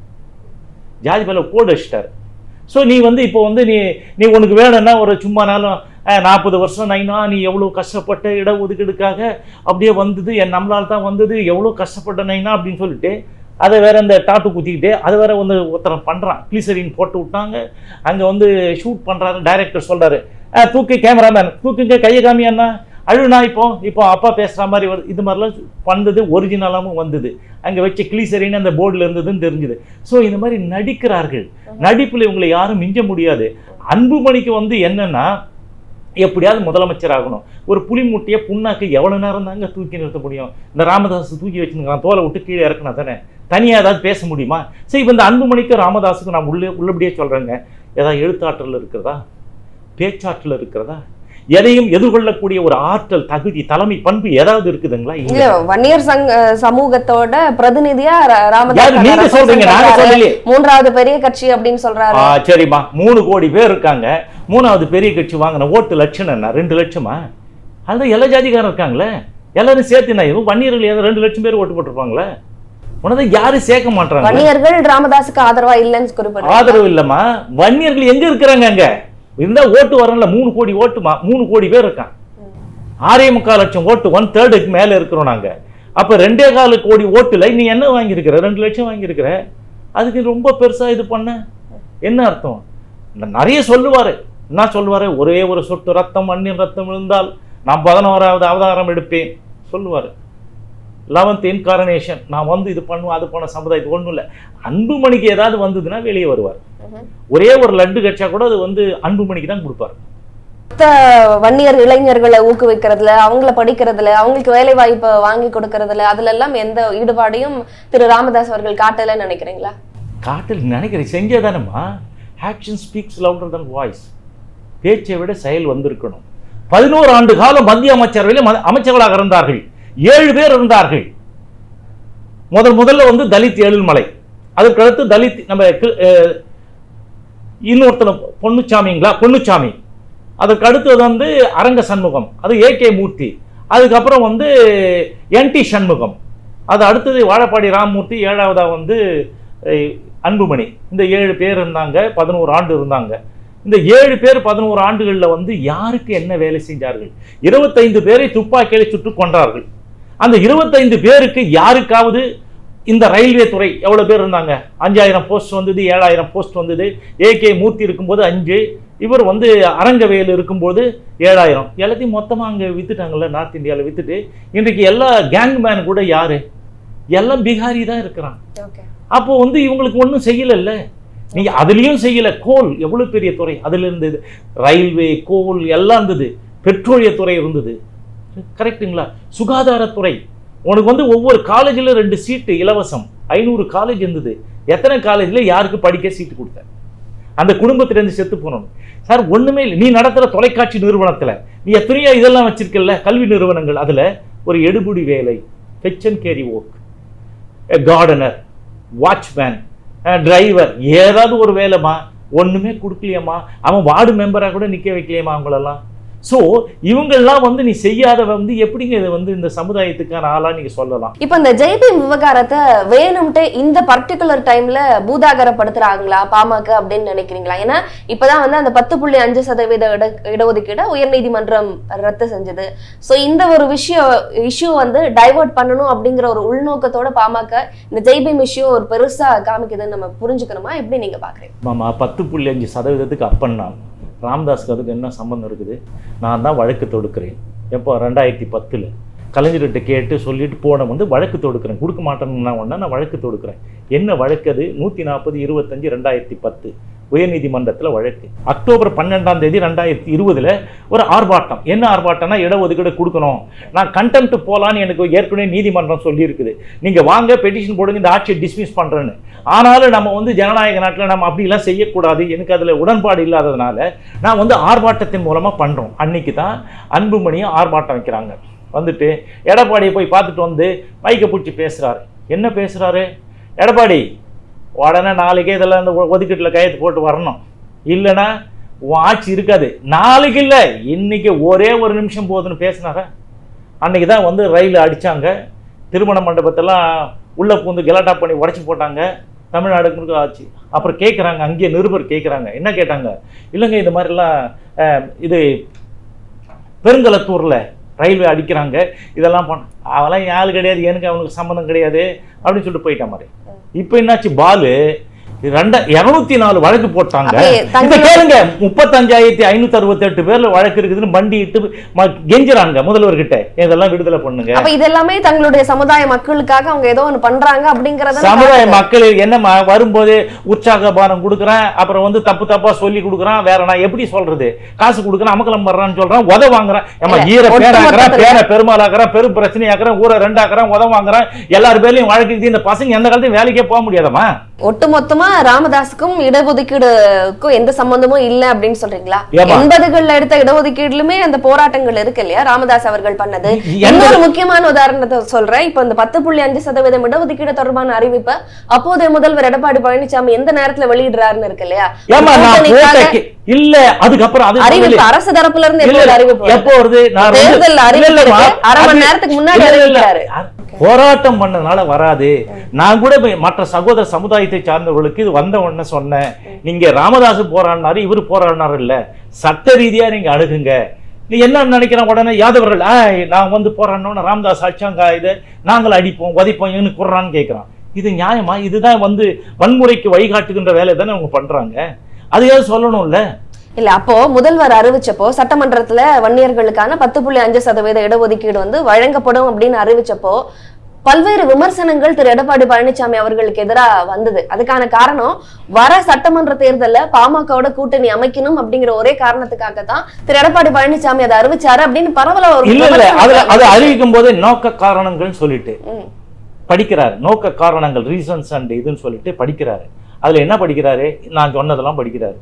[SPEAKER 2] ஜாதி பேர்ல கோடு வச்சிட்டாரு ஸோ நீ வந்து இப்போ வந்து நீ நீ உனக்கு வேணும்னா ஒரு சும்மா நாளும் நாற்பது வருஷம் நைனா நீ எவ்வளோ கஷ்டப்பட்ட இட ஒதுக்கீடுக்காக அப்படியே வந்தது என் நம்மளால் தான் வந்தது எவ்வளோ கஷ்டப்பட்ட நைனா அப்படின்னு சொல்லிட்டு அதை வேற இந்த டாட்டு குத்திக்கிட்டு அதை வேற வந்து ஒருத்தர் பண்ணுறான் கிளிசரின் போட்டு விட்டாங்க அங்கே வந்து ஷூட் பண்ணுறாரு டைரக்டர் சொல்கிறாரு தூக்கு கேமராமேன் தூக்குங்க கையை காமி அண்ணா அழுனா இப்போ இப்போ அப்பா பேசுகிற மாதிரி வருது இது மாதிரிலாம் வந்தது ஒரிஜினலாகவும் வந்தது அங்கே வச்ச கிளிசரின் அந்த போர்டில் இருந்ததுன்னு தெரிஞ்சுது ஸோ இந்த மாதிரி நடிக்கிறார்கள் நடிப்பில் இவங்களை யாரும் மிஞ்ச முடியாது அன்புமணிக்கு வந்து என்னன்னா எப்படியாவது முதலமைச்சர் ஆகணும் ஒரு புலி முட்டையை புண்ணாக்கு எவ்வளவு நேரம் தாங்க தூக்கி நிறுத்த முடியும் இந்த ராமதாஸ் தூக்கி வச்சுருக்கான் தோலை விட்டு கீழே இறக்குனா தானே தனியாக ஏதாவது பேச முடியுமா சரி இப்போ இந்த அன்புமணிக்கும் ராமதாஸுக்கும் நான் உள்ளே உள்ளபடியே சொல்கிறேங்க ஏதாவது எழுத்தாற்றல் இருக்கிறதா பேச்சாற்றல் இருக்கிறதா எதையும் எதிர்கொள்ளக்கூடிய ஒரு ஆற்றல் தகுதி தலைமை பண்பு ஏதாவது இருக்குதுங்களா
[SPEAKER 1] இல்ல
[SPEAKER 2] இல்ல
[SPEAKER 1] வன்னியர் சங்க சமூகத்தோட பிரதிநிதியா ர-
[SPEAKER 2] யாரு
[SPEAKER 1] ராமதாஸ்
[SPEAKER 2] நீங்க
[SPEAKER 1] represent
[SPEAKER 2] சொல்றீங்க நாங்க
[SPEAKER 1] பண்றாரு.
[SPEAKER 2] சொல்லலையே
[SPEAKER 1] மூன்றாவது பெரிய கட்சி அப்படின்னு சொல்றாரு
[SPEAKER 2] ஆ சரிம்மா மூணு கோடி பேர் இருக்காங்க மூணாவது பெரிய கட்சி வாங்கின ஓட்டு லட்சம் என்ன ரெண்டு லட்சமா அதுதான் எல்லா ஜாதிக்காரன் இருக்காங்களே எல்லாரும் சேர்த்து நான் இவன் வன்னியர்கள் ஏதோ ரெண்டு லட்சம் பேர் ஓட்டு போட்டிருப்பாங்களே உனதை யாரும் சேர்க்க மாட்டாங்க
[SPEAKER 1] வன்னியர்கள் ராமதாஸுக்கு ஆதரவா இல்லைன்னு குறிப்பிட்டு
[SPEAKER 2] ஆதரவு இல்லம்மா வன்னியர்கள் எங்க இருக்கிறாங்க அங்க இருந்தா ஓட்டு வரல மூணு கோடி ஓட்டுமா மூணு கோடி பேர் இருக்கான் ஆறே முக்கால் லட்சம் ஓட்டு ஒன் தேர்டுக்கு மேல இருக்கிறோம் நாங்க அப்ப ரெண்டே கால் கோடி ஓட்டுல நீ என்ன வாங்கியிருக்கிற ரெண்டு லட்சம் வாங்கியிருக்கிற அதுக்கு ரொம்ப பெருசா இது பண்ண என்ன அர்த்தம் ந- நிறைய சொல்லுவாரு என்ன சொல்லுவாரு ஒரே ஒரு சொட்டு ரத்தம் மண்ணின் ரத்தம் விழுந்தால் நான் பதினோராவது அவதாரம் எடுப்பேன் சொல்லுவாரு லெவன்த் இன்காரனேஷன் நான் வந்து இது பண்ணுவேன் அது பண்ண சமுதாயத்துக்கு ஒன்றும் இல்லை அன்புமணிக்கு ஏதாவது வந்ததுன்னா வெளியே வருவார்
[SPEAKER 1] ம்ஹும்.
[SPEAKER 2] ஒரே ஒரு லட்டு கட்சா கூட அது வந்து அன்புமணிக்கு தான் கொடுப்பார்
[SPEAKER 1] மொத்த வன்னியர் இளைஞர்களை ஊக்குவிக்கிறதுல அவங்கள படிக்கிறதுல அவங்களுக்கு வேலை வாய்ப்பை வாங்கி கொடுக்கறதுல அதுல எல்லாம் எந்த ஈடுபாடையும் திரு ராமதாஸ் அவர்கள் காட்டலன்னு நினைக்கிறீங்களா
[SPEAKER 2] காட்டில் நினைக்கிறேன் செஞ்சே தானேம்மா ஆக்ஷன் ஸ்பீக்ஸ் லவுடர் தன் வாய்ஸ் பேச்சை விட செயல் வந்திருக்கணும் பதினோரு ஆண்டு காலம் மத்திய அமைச்சரவையில் ம- அமைச்சர்களாக இருந்தார்கள் ஏழு பேர் இருந்தார்கள் முதல் முதல்ல வந்து தலித் ஏழுமலை அதுக்கு அடுத்து தலித் நம்ம கி- அஹ், இன்னொருத்தன பொன்னுச்சாமிங்களா பொன்னுச்சாமி அதுக்கு அடுத்தது வந்து அரங்க சண்முகம் அது ஏகே மூர்த்தி அதுக்கப்புறம் வந்து என்டி சண்முகம் அது அடுத்தது வாழப்பாடி ராமமூர்த்தி ஏழாவதா வந்து அஹ், அன்புமணி இந்த ஏழு பேர் இருந்தாங்க பதினோரு ஆண்டு இருந்தாங்க இந்த ஏழு பேர் பதினோரு ஆண்டுகளில் வந்து யாருக்கு என்ன வேலை செஞ்சார்கள் இருபத்தைந்து பேரை துப்பாக்கியை சுட்டு கொன்றார்கள் அந்த இருபத்தைந்து பேருக்கு யாருக்காவது இந்த ரயில்வே துறை எவ்வளவு பேர் இருந்தாங்க அஞ்சாயிரம் போஸ்ட் வந்தது ஏழாயிரம் போஸ்ட் வந்தது ஏகே மூர்த்தி இருக்கும்போது அஞ்சு இவர் வந்து அரங்கவேல் இருக்கும்போது ஏழாயிரம் எல்லாத்தையும் மொத்தமா அங்க வித்துட்டாங்கல்ல நார்த் இந்தியாவில் வித்துட்டு இன்றைக்கு எல்லா கேங் மேன் கூட யாரு எல்லாம் பீகாரி தான் இருக்கிறான்
[SPEAKER 1] ஓகே
[SPEAKER 2] அப்போ வந்து இவங்களுக்கு ஒன்றும் செய்யலைல்ல நீங்க அதுலயும் செய்யல கோல் எவ்வளவு பெரிய துறை அதுல இருந்தது ரயில்வே கோல் எல்லாம் இருந்தது பெட்ரோலிய துறை இருந்தது கரெக்ட்டுங்களா சுகாதாரத்துறை உனக்கு வந்து ஒவ்வொரு காலேஜில் ரெண்டு சீட்டு இலவசம் ஐநூறு காலேஜ் இருந்தது எத்தனை காலேஜில் யாருக்கு படிக்க சீட்டு கொடுத்த அந்த குடும்பத்திலேருந்து செத்து போனோம் சார் ஒண்ணுமே இல்லை நீ நடத்துற தொலைக்காட்சி நிறுவனத்துல நீ எத்தனையோ இதெல்லாம் வச்சிருக்கல கல்வி நிறுவனங்கள் அதுல ஒரு எடுபுடி வேலை fetch and carry work gardener watchman driver ஏதாவது ஒரு வேலைமா ஒண்ணுமே கொடுக்கலையம்மா அவன் வார்டு மெம்பரா கூட நிக்க வைக்கலையம்மா அவங்களெல்லாம் ஸோ இவங்கெல்லாம் வந்து நீ செய்யாத வந்து எப்படிங்க இதை வந்து இந்த சமுதாயத்துக்கான ஆளா நீங்க சொல்லலாம்
[SPEAKER 1] இப்ப இந்த ஜெய்பீம் விவகாரத்தை வேணும்ட்டு இந்த பர்டிகுலர் டைம்ல பூதாகரப்படுத்துறாங்களா பாமக அப்படின்னு நினைக்கிறீங்களா ஏன்னா இப்பதான் வந்து அந்த பத்து புள்ளி அஞ்சு சதவீத இட இடஒதுக்கீட உயர்நீதிமன்றம் ரத்து செஞ்சது சோ இந்த ஒரு விஷயம் இஷ்யூ வந்து டைவர்ட் பண்ணணும் அப்படிங்கிற ஒரு உள்நோக்கத்தோட பாமக இந்த ஜெய்பீம் இஷ்யூ ஒரு பெருசா காமிக்குதுன்னு நம்ம புரிஞ்சுக்கணுமா எப்படி நீங்க பாக்குறீங்க
[SPEAKER 2] மாமா பத்து புள்ளி அஞ்சு சதவீதத்துக்கு அப்பன் நான் ராம்தாஸ்க்கு அதுக்கு என்ன சம்பந்தம் இருக்குது நான் தான் வழக்கு தொடுக்கிறேன் எப்போ ரெண்டாயிரத்தி பத்தில் கலைஞர்கிட்ட கேட்டு சொல்லிட்டு போன வந்து வழக்கு தொடுக்கிறேன் கொடுக்க மாட்டேன்னா ஒன்றா நான் வழக்கு தொடுக்கிறேன் என்ன வழக்கு அது நூற்றி நாற்பது இருபத்தஞ்சு ரெண்டாயிரத்தி பத்து உயர்நீதிமன்றத்தில் வழக்கு அக்டோபர் பன்னெண்டாம் தேதி ரெண்டாயிரத்தி இருபதுல ஒரு ஆர்ப்பாட்டம் என்ன ஆர்ப்பாட்டம்னா இடஒதுக்கீடு கொடுக்கணும் நான் கண்டெம்ட் போலான்னு எனக்கு ஏற்கனவே நீதிமன்றம் சொல்லியிருக்குது நீங்கள் வாங்க பெட்டிஷன் போடுங்க இந்த ஆட்சியை டிஸ்மிஸ் பண்ணுறேன்னு ஆனாலும் நம்ம வந்து ஜனநாயக நாட்டில் நம்ம அப்படிலாம் செய்யக்கூடாது எனக்கு அதில் உடன்பாடு இல்லாததுனால நான் வந்து ஆர்ப்பாட்டத்தின் மூலமாக பண்ணுறோம் அன்னைக்கு தான் அன்புமணியும் ஆர்ப்பாட்டம் வைக்கிறாங்க வந்துட்டு எடப்பாடியை போய் பார்த்துட்டு வந்து மைக்கை பிடிச்சி பேசுகிறாரு என்ன பேசுகிறாரு எடப்பாடி உடனே நாளைக்கே இதெல்லாம் இந்த ஒ- ஒதுக்கீட்டுல கையெழுத்து போட்டு வரணும் இல்லைன்னா உன் ஆட்சி இருக்காது நாளைக்கு இல்லை இன்னைக்கு ஒரே ஒரு நிமிஷம் போதுன்னு பேசினாரா அன்னைக்கு தான் வந்து ரயில் அடிச்சாங்க திருமண மண்டபத்தெல்லாம் உள்ள பூந்து கெலாட்டா பண்ணி உடைச்சு போட்டாங்க தமிழ்நாடு முழுக்க ஆச்சு அப்புறம் கேட்குறாங்க அங்கேயே நிருபர் கேட்குறாங்க என்ன கேட்டாங்க இல்லைங்க இது மாதிரிலாம் அஹ், இது பெருங்கலத்தூர்ல ரயில்வே அடிக்கிறாங்க இதெல்லாம் பண்ண அவெல்லாம் என் ஆள் கிடையாது எனக்கு அவனுக்கு சம்மந்தம் கிடையாது அப்படின்னு சொல்லிட்டு போயிட்டான் மாதிரி இப்போ என்னாச்சு பாலு ரெண்ட இருநூத்தி நாலு வழக்கு போட்டாங்க
[SPEAKER 1] அப்படியே
[SPEAKER 2] இப்ப
[SPEAKER 1] தங்களோட-
[SPEAKER 2] கேளுங்க முப்பத்தஞ்சாயிரத்தி ஐநூத்தி அறுபத்தி எட்டு பேர்ல வழக்கு இருக்குதுன்னு மண்டி இட்டு ம- கெஞ்சுறாங்க முதல்வர்கிட்ட இதெல்லாம் விடுதலை பண்ணுங்க
[SPEAKER 1] அப்ப இது எல்லாமே தங்களுடைய சமுதாய மக்களுக்காக அவங்க ஏதோ ஒண்ணு பண்றாங்க அப்படிங்கறத
[SPEAKER 2] சமுதாய மக்கள் என்னம்மா வரும்போது உற்சாக பானம் கொடுக்குறேன் அப்புறம் வந்து தப்பு தப்பா சொல்லி கொடுக்குறான் வேற நான் எப்படி சொல்றது காசு கொடுக்குறேன் அமக்கலம் பண்றான்னு சொல்றான் உத வாங்குறான் ஏமா
[SPEAKER 1] இல்ல,
[SPEAKER 2] ஈர
[SPEAKER 1] ஒட்டு
[SPEAKER 2] பேராக்குறேன்
[SPEAKER 1] மொத்தத்துல-
[SPEAKER 2] பேரை பெருமாளாக்குறேன் பெரும் பிரச்சனையாக்குறேன் ஊரை ரெண்டாக்குறேன் உத வாங்குறேன் எல்லார் பேர்லயும் வழக்கு இந்த பசங்க எந்த காலத்தையும் வேலைக்கே போக முடியாதம்மா
[SPEAKER 1] ஒட்டுமொத்தமா ராமதாஸுக்கும் இடஒதுக்கீடுக்கும் எந்த சம்பந்தமும் இல்ல அப்படின்னு சொல்றீங்களா
[SPEAKER 2] ஏம்மா?
[SPEAKER 1] எண்பதுகள்ல எடுத்த இடஒதுக்கீடுலுமே அந்த போராட்டங்கள் இருக்கு இல்லையா ராமதாஸ் அவர்கள் பண்ணது
[SPEAKER 2] எண்பது-
[SPEAKER 1] இன்னொரு முக்கியமான உதாரணத்தை சொல்றேன் இப்ப இந்த பத்து புள்ளி அஞ்சு சதவீதம் இடஒதுக்கீடு தொடர்பான அறிவிப்பை அப்போதைய முதல்வர் எடப்பாடி பழனிசாமி எந்த நேரத்துல வெளியிடுறாருன்னு இருக்கு இல்லையா
[SPEAKER 2] ஏமா நான்
[SPEAKER 1] கூட்டணிக்காக
[SPEAKER 2] போட்ட கே- இல்ல அதுக்கப்புறம் அது
[SPEAKER 1] அறிவிப்பு அரசு தரப்புல இருந்து எப்போ ஒரு அறிவிப்பு வருது?
[SPEAKER 2] எப்போ வருது நான் வந்து-
[SPEAKER 1] தேர்தல்
[SPEAKER 2] இல்ல,
[SPEAKER 1] அறிவிக்கிறதுக்கு
[SPEAKER 2] இல்லம்மா.
[SPEAKER 1] அரை மணி
[SPEAKER 2] அது-
[SPEAKER 1] நேரத்துக்கு முன்னாடி
[SPEAKER 2] இல்ல, இல்ல, இல்ல.
[SPEAKER 1] அறிவிக்கிறாரு.
[SPEAKER 2] போராட்டம் பண்ணதுனால வராது நான் கூட போய் மற்ற சகோதர சமுதாயத்தை சார்ந்தவர்களுக்கு இது வந்த உடனே சொன்னேன் நீங்க ராமதாஸ் போராடினாரு இவர் போராடினாரு இல்ல சட்ட ரீதியா நீங்க அணுகுங்க நீ என்ன நினைக்கிறேன் உடனே யாதவர்கள் ஆ நான் வந்து போராடணும்னு ராமதாஸ் அடிச்சாங்க இது நாங்கள் அடிப்போம் உதைப்போம் இவனு குர்றான்னு கேட்கிறான் இது நியாயமா இதுதான் வந்து வன்முறைக்கு வழிகாட்டுகின்ற வேலை தானே அவங்க பண்றாங்க அதையாவது சொல்லணும்ல
[SPEAKER 1] இல்ல அப்போ முதல்வர் அறிவிச்சப்போ சட்டமன்றத்துல வன்னியர்களுக்கான பத்து புள்ளி அஞ்சு சதவீத இடஒதுக்கீடு வந்து வழங்கப்படும் அப்படின்னு அறிவிச்சப்போ பல்வேறு விமர்சனங்கள் திரு எடப்பாடி பழனிசாமி அவர்களுக்கு எதிராக வந்தது அதுக்கான காரணம் வர சட்டமன்ற தேர்தல்ல பாமகவோட கூட்டணி அமைக்கணும் அப்படிங்கிற ஒரே காரணத்துக்காக தான் திரு எடப்பாடி பழனிசாமி அதை அறிவிச்சாரு அப்படின்னு பரவல ஒரு
[SPEAKER 2] இல்ல இல்ல அதுல
[SPEAKER 1] விமர்சனம்
[SPEAKER 2] அது அறிவிக்கும் போது நோக்க காரணங்கள்னு சொல்லிட்டு
[SPEAKER 1] ம்.
[SPEAKER 2] படிக்கிறாரு நோக்க காரணங்கள் ரீசன்ஸ் அண்ட் இதுன்னு சொல்லிட்டு படிக்கிறாரு அதுல என்ன படிக்கிறாரு நான் சொன்னதெல்லாம் படிக்கிறாரு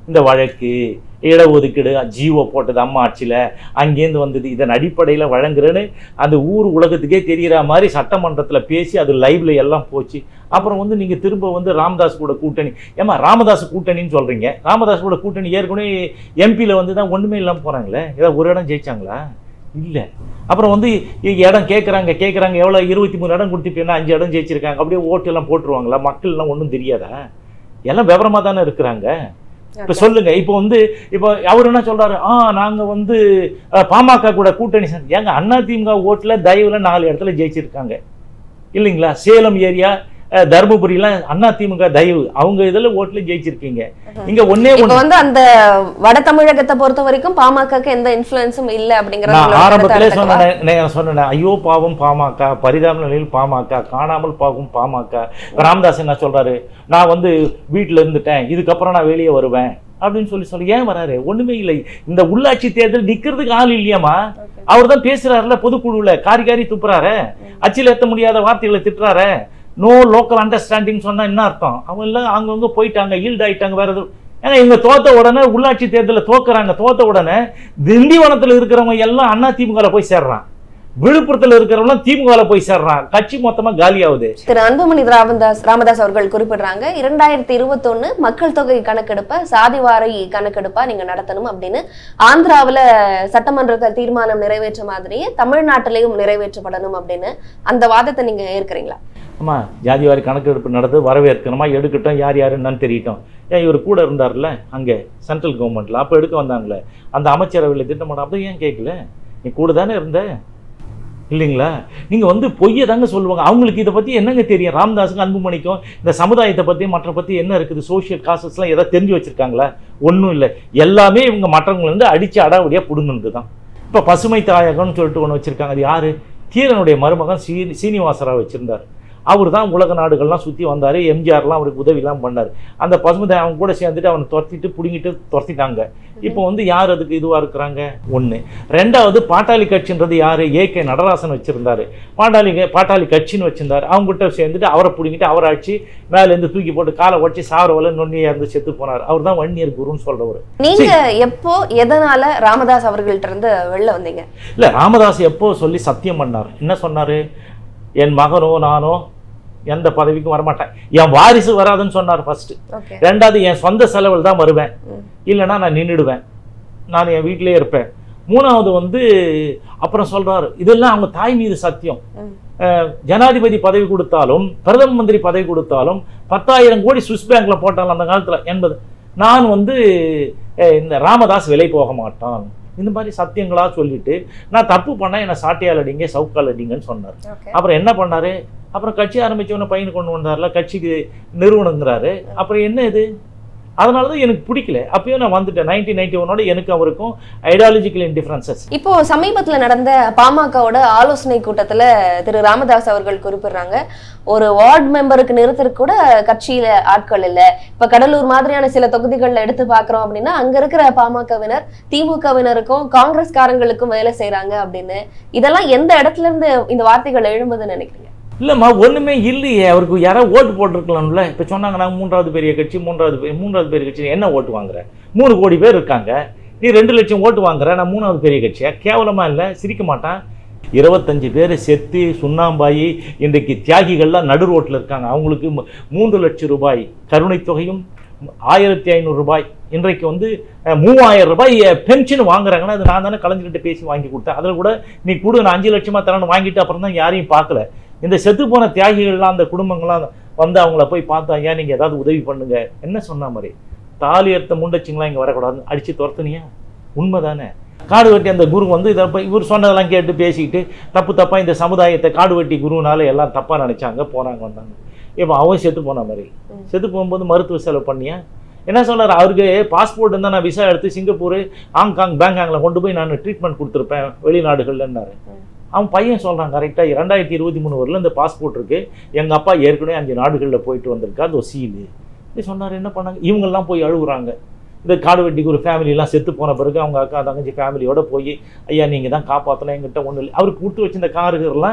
[SPEAKER 2] இந்த வழக்கு இடஒதுக்கீடு ஜீவோ போட்டது அம்மா ஆட்சியில் அங்கேருந்து வந்தது இதன் அடிப்படையில் வழங்குறேன்னு அந்த ஊர் உலகத்துக்கே தெரிகிற மாதிரி சட்டமன்றத்தில் பேசி அது லைவ்ல எல்லாம் போச்சு அப்புறம் வந்து நீங்கள் திரும்ப வந்து ராமதாஸ் கூட கூட்டணி ஏமா ராமதாஸ் கூட்டணின்னு சொல்கிறீங்க ராமதாஸ் கூட கூட்டணி ஏற்கனவே எம்பியில் வந்து தான் ஒன்றுமே இல்லாமல் போகிறாங்களே ஏதாவது ஒரு இடம் ஜெயிச்சாங்களா இல்லை அப்புறம் வந்து இ- இடம் கேட்குறாங்க கேட்குறாங்க எவ்வளோ இருபத்தி மூணு இடம் கொடுத்துப்பீங்கன்னா அஞ்சு இடம் ஜெயிச்சிருக்காங்க அப்படியே ஓட்டு எல்லாம் போட்டுருவாங்களா மக்கள்லாம் ஒன்றும் தெரியாதா எல்லாம் விவரமாக தானே இருக்கிறாங்க இப்போ சொல்லுங்க இப்போ வந்து இப்போ அவர் என்ன சொல்றாரு ஆ நாங்க வந்து அஹ், பாமக கூட கூட்டணி சேர்ந்து ஏங்க அண்ணா திமுக ஓட்டுல தயவுல நாலு இடத்துல ஜெயிச்சிருக்காங்க இல்லைங்களா சேலம் ஏரியா அஹ், தருமபுரிலாம் அண்ணா திமுக தயவு அவங்க இதுல ஓட்டுல ஜெயிச்சிருக்கீங்க இங்க ஒன்னே
[SPEAKER 1] இப்ப
[SPEAKER 2] ஒண்ணு
[SPEAKER 1] வந்து அந்த வட தமிழகத்தை பொறுத்த வரைக்கும் பாமகக்கு எந்த இன்ஃபுளுன்ஸும் இல்ல அப்படிங்கறது
[SPEAKER 2] நான்
[SPEAKER 1] உங்களோட
[SPEAKER 2] ஆரம்பத்திலே
[SPEAKER 1] கருத்தா இருக்கா?
[SPEAKER 2] சொன்னேன் நான் சொன்னேன் ஐயோ பாவம் பாமக பரிதாப நிலையில் பாமக காணாமல் போகும் பாமக ராமதாஸ் என்ன சொல்றாரு நான் வந்து வீட்டுல இருந்துட்டேன் இதுக்கப்புறம் நான் வெளியே வருவேன் அப்படின்னு சொல்லி சொல்லி ஏன் வராரு ஒண்ணுமே இல்லை இந்த உள்ளாட்சி தேர்தல் நிக்கிறதுக்கு ஆள் இல்லையாமா
[SPEAKER 1] Okay.
[SPEAKER 2] அவர் தான் பேசுறாருல பொதுக்குழுல காரி காரி துப்புறாரு அச்சில் ஏத்த முடியாத வார்த்தைகளை திட்டுறாரு நோ லோக்கல் அண்டர்ஸ்டாண்டிங் சொன்னா என்ன அர்த்தம் அவங்க எல்லாம் அங்கங்க போயிட்டாங்க ஈல்ட் ஆயிட்டாங்க வேற எதுவும் ஏன்னா இவங்க தோத்த உடனே உள்ளாட்சி தேர்தலில் தோக்குறாங்க தோத்த உடனே திண்டிவனத்துல இருக்கிறவங்க எல்லாம் அண்ணா திமுக போய் சேர்றான் விழுப்புரத்துல இருக்கிறவங்க திமுக போய் சேர்றான் கட்சி மொத்தமா காலியாகுது
[SPEAKER 1] திரு அன்புமணி ராமதாஸ் ராமதாஸ் அவர்கள் குறிப்பிடுறாங்க இரண்டாயிரத்தி இருபத்தொன்னு மக்கள் தொகை கணக்கெடுப்ப சாதிவாரி கணக்கெடுப்பா நீங்க நடத்தணும் அப்படின்னு ஆந்திராவுல சட்டமன்றத்தில் தீர்மானம் நிறைவேற்ற மாதிரியே தமிழ்நாட்டிலையும் நிறைவேற்றப்படணும் அப்படின்னு அந்த வாதத்தை நீங்க ஏற்கிறீங்களா
[SPEAKER 2] ஆமா ஜாதிவாரி கணக்கெடுப்பு நடந்து வரவேற்கணுமா எடுக்கட்டும் யார் யார் என்னன்னு தெரியட்டும் ஏன் இவர் கூட இருந்தார்ல அங்கே சென்ட்ரல் கவர்மெண்ட்ல அப்போ எடுக்க வந்தாங்களே அந்த அமைச்சரவையில் திட்டமிட அப்போ ஏன் கேட்கல நீ கூட தானே இருந்த இல்லைங்களா நீங்கள் வந்து பொய்யை தாங்க சொல்லுவாங்க அவங்களுக்கு இதை பற்றி என்னங்க தெரியும் ராமதாஸுக்கும் அன்புமணிக்கும் இந்த சமுதாயத்தை பற்றி மற்ற பற்றி என்ன இருக்குது சோஷியல் காசஸ்லாம் எதாவது தெரிஞ்சு வச்சுருக்காங்களா ஒன்றும் இல்லை எல்லாமே இவங்க மற்றவங்களை வந்து அடித்து அடாவடியாக பிடுங்குனது தான் இப்போ பசுமை தாயகம்னு சொல்லிட்டு ஒன்று வச்சுருக்காங்க அது யார் தீரனுடைய மருமகன் சீ சீனிவாசராவ் வச்சுருந்தார் அவர் தான் உலக நாடுகள்லாம் சுற்றி வந்தார் எம்ஜிஆர்லாம் அவருக்கு உதவிலாம் பண்ணார் அந்த பசுமை தாயகம் கூட சேர்ந்துட்டு அவனை துரத்திட்டு பிடுங்கிட்டு துரத்திட்டாங்க இப்போ வந்து யார் அதுக்கு இதுவாக இருக்கிறாங்க ஒன்று ரெண்டாவது பாட்டாளி கட்சின்றது யார் ஏ கே நடராசன் வச்சுருந்தாரு பாட்டாளி பாட்டாளி கட்சின்னு வச்சிருந்தாரு அவங்ககிட்ட சேர்ந்துட்டு அவரை பிடிங்கிட்டு அவரை அடிச்சு மேலேருந்து தூக்கி போட்டு காலை உடச்சி சாவரவல நொன்னியாக இருந்து செத்து போனார் அவர் தான் வன்னியர் குருன்னு சொல்கிறவர்
[SPEAKER 1] நீங்க எப்போ எதனால ராமதாஸ் அவர்கள்ட்ட இருந்து வெளில வந்தீங்க
[SPEAKER 2] இல்லை ராமதாஸ் எப்போ சொல்லி சத்தியம் பண்ணார் என்ன சொன்னார் என் மகனோ நானோ எந்த பதவிக்கும் வரமாட்டேன் என் வாரிசு வராதுன்னு சொன்னார் ஃபர்ஸ்ட்
[SPEAKER 1] ஓகே
[SPEAKER 2] ரெண்டாவது என் சொந்த செலவில் தான் வருவேன்
[SPEAKER 1] ம்.
[SPEAKER 2] இல்லைன்னா நான் நின்றுடுவேன் நான் என் வீட்டிலே இருப்பேன் மூணாவது வந்து அப்புறம் சொல்றாரு இதெல்லாம் அவங்க தாய் மீது சத்தியம்
[SPEAKER 1] ம்.
[SPEAKER 2] அஹ், ஜனாதிபதி பதவி கொடுத்தாலும் பிரதம மந்திரி பதவி கொடுத்தாலும் பத்தாயிரம் கோடி சுவிஸ் பேங்க்ல போட்டாலும் அந்த காலத்துல எண்பது நான் வந்து அஹ், இந்த ராமதாஸ் விலை போக மாட்டான் இந்த மாதிரி சத்தியங்களா சொல்லிட்டு நான் தப்பு பண்ணா என்னை சாட்டையால் அடிங்க சவுக்கால் அடிங்கன்னு சொன்னார்
[SPEAKER 1] ஓகே
[SPEAKER 2] அப்புறம் என்ன பண்ணாரு அப்புறம் கட்சி ஆரம்பிச்சவன பையனை கொண்டு வந்தார்ல கட்சிக்கு நிறுவனங்கிறாரு அப்புறம் என்ன இது அதனால தான் எனக்கு பிடிக்கல அப்பயும் நான் வந்துட்டேன் நைன்டீன் நைன்டி ஒன்னோட எனக்கு அவருக்கும் ஐடியாலஜிக்கல் இன்டிஃபரன்சஸ்
[SPEAKER 1] இப்போ சமீபத்துல நடந்த பாமகவோட ஆலோசனை கூட்டத்துல திரு ராமதாஸ் அவர்கள் குறிப்பிடுறாங்க ஒரு வார்டு மெம்பருக்கு நிறுத்தறதுக்கு கூட கட்சியில ஆட்கள் இல்ல இப்ப கடலூர் மாதிரியான சில தொகுதிகள்ல எடுத்து பாக்குறோம் அப்படின்னா அங்க இருக்கிற பாமகவினர் திமுகவினருக்கும் காங்கிரஸ்காரங்களுக்கும் வேலை செய்றாங்க அப்படின்னு இதெல்லாம் எந்த இடத்துல இருந்து இந்த வார்த்தைகள் எழும்புதுன்னு நினைக்கிறீங்க
[SPEAKER 2] இல்லைம்மா ஒன்றுமே இல்லையே அவருக்கு யாராவது ஓட்டு போட்டிருக்கலாம்ல இப்போ சொன்னாங்க நான் மூன்றாவது பெரிய கட்சி மூன்றாவது பெரிய மூன்றாவது பெரிய கட்சி என்ன ஓட்டு வாங்குற மூணு கோடி பேர் இருக்காங்க நீ ரெண்டு லட்சம் ஓட்டு வாங்குற நான் மூணாவது பெரிய கட்சியா கேவலமா இல்லை சிரிக்க மாட்டான் இருபத்தஞ்சு பேர் செத்து சுண்ணாம்பாயி இன்றைக்கு தியாகிகள்லாம் நடு ரோட்டில் இருக்காங்க அவங்களுக்கு மு- மூன்று லட்சம் ரூபாய் கருணைத் தொகையும் ஆயிரத்தி ஐநூறு ரூபாய் இன்றைக்கு வந்து அஹ், மூவாயிரம் ரூபாய் பென்ஷன் வாங்குறாங்கன்னா அது நான் தானே கலைஞர்கிட்ட பேசி வாங்கி கொடுத்தேன் அதில் கூட நீ கொடு நான் அஞ்சு லட்சமா தரேன்னு வாங்கிட்டு அப்புறம் தான் யாரையும் பார்க்கல இந்த செத்து போன தியாகிகள்லாம் அந்த குடும்பங்கள்லாம் வந்து அவங்கள போய் பார்த்தா ஏன் நீங்கள் ஏதாவது உதவி பண்ணுங்க என்ன சொன்ன மாதிரி தாலி எடுத்த முண்டச்சிங்களாம் இங்கே வரக்கூடாதுன்னு அடித்து துரத்துனியா உண்மைதானே காடு வெட்டி அந்த குரு வந்து இதை போய் இவர் சொன்னதெல்லாம் கேட்டு பேசிக்கிட்டு தப்பு தப்பா இந்த சமுதாயத்தை காடு வெட்டி குருனால எல்லாம் தப்பா நினைச்சாங்க போனாங்க வந்தாங்க இப்போ அவன் செத்து போன மாதிரி
[SPEAKER 1] ம்.
[SPEAKER 2] செத்து போகும்போது மருத்துவ செலவு பண்ணியா என்ன சொல்றாரு அவருக்கு பாஸ்போர்ட் இருந்தால் நான் விசா எடுத்து சிங்கப்பூர் ஹாங்காங் பேங்காங்கில் கொண்டு போய் நான் ட்ரீட்மெண்ட் கொடுத்துருப்பேன் வெளிநாடுகள்லன்னாரு
[SPEAKER 1] ம்.
[SPEAKER 2] அவன் பையன் சொல்றான் கரெக்டாக ரெண்டாயிரத்தி இருபத்தி மூணு வரல இந்த பாஸ்போர்ட் இருக்கு எங்க அப்பா ஏற்கனவே அஞ்சு நாடுகளில் போயிட்டு வந்திருக்கா அது ஒரு சீலு இது சொன்னார் என்ன பண்ணாங்க இவங்கெல்லாம் போய் அழுகுறாங்க இந்த காடு வெட்டிக்கு ஒரு ஃபேமிலிலாம் செத்து போன பிறகு அவங்க அக்கா தங்கச்சி ஃபேமிலியோட போய் ஐயா நீங்கள் தான் காப்பாற்றலாம் எங்கிட்ட ஒன்றும் இல்லை அவருக்கு விட்டு வச்சிருந்த காருகள்லாம்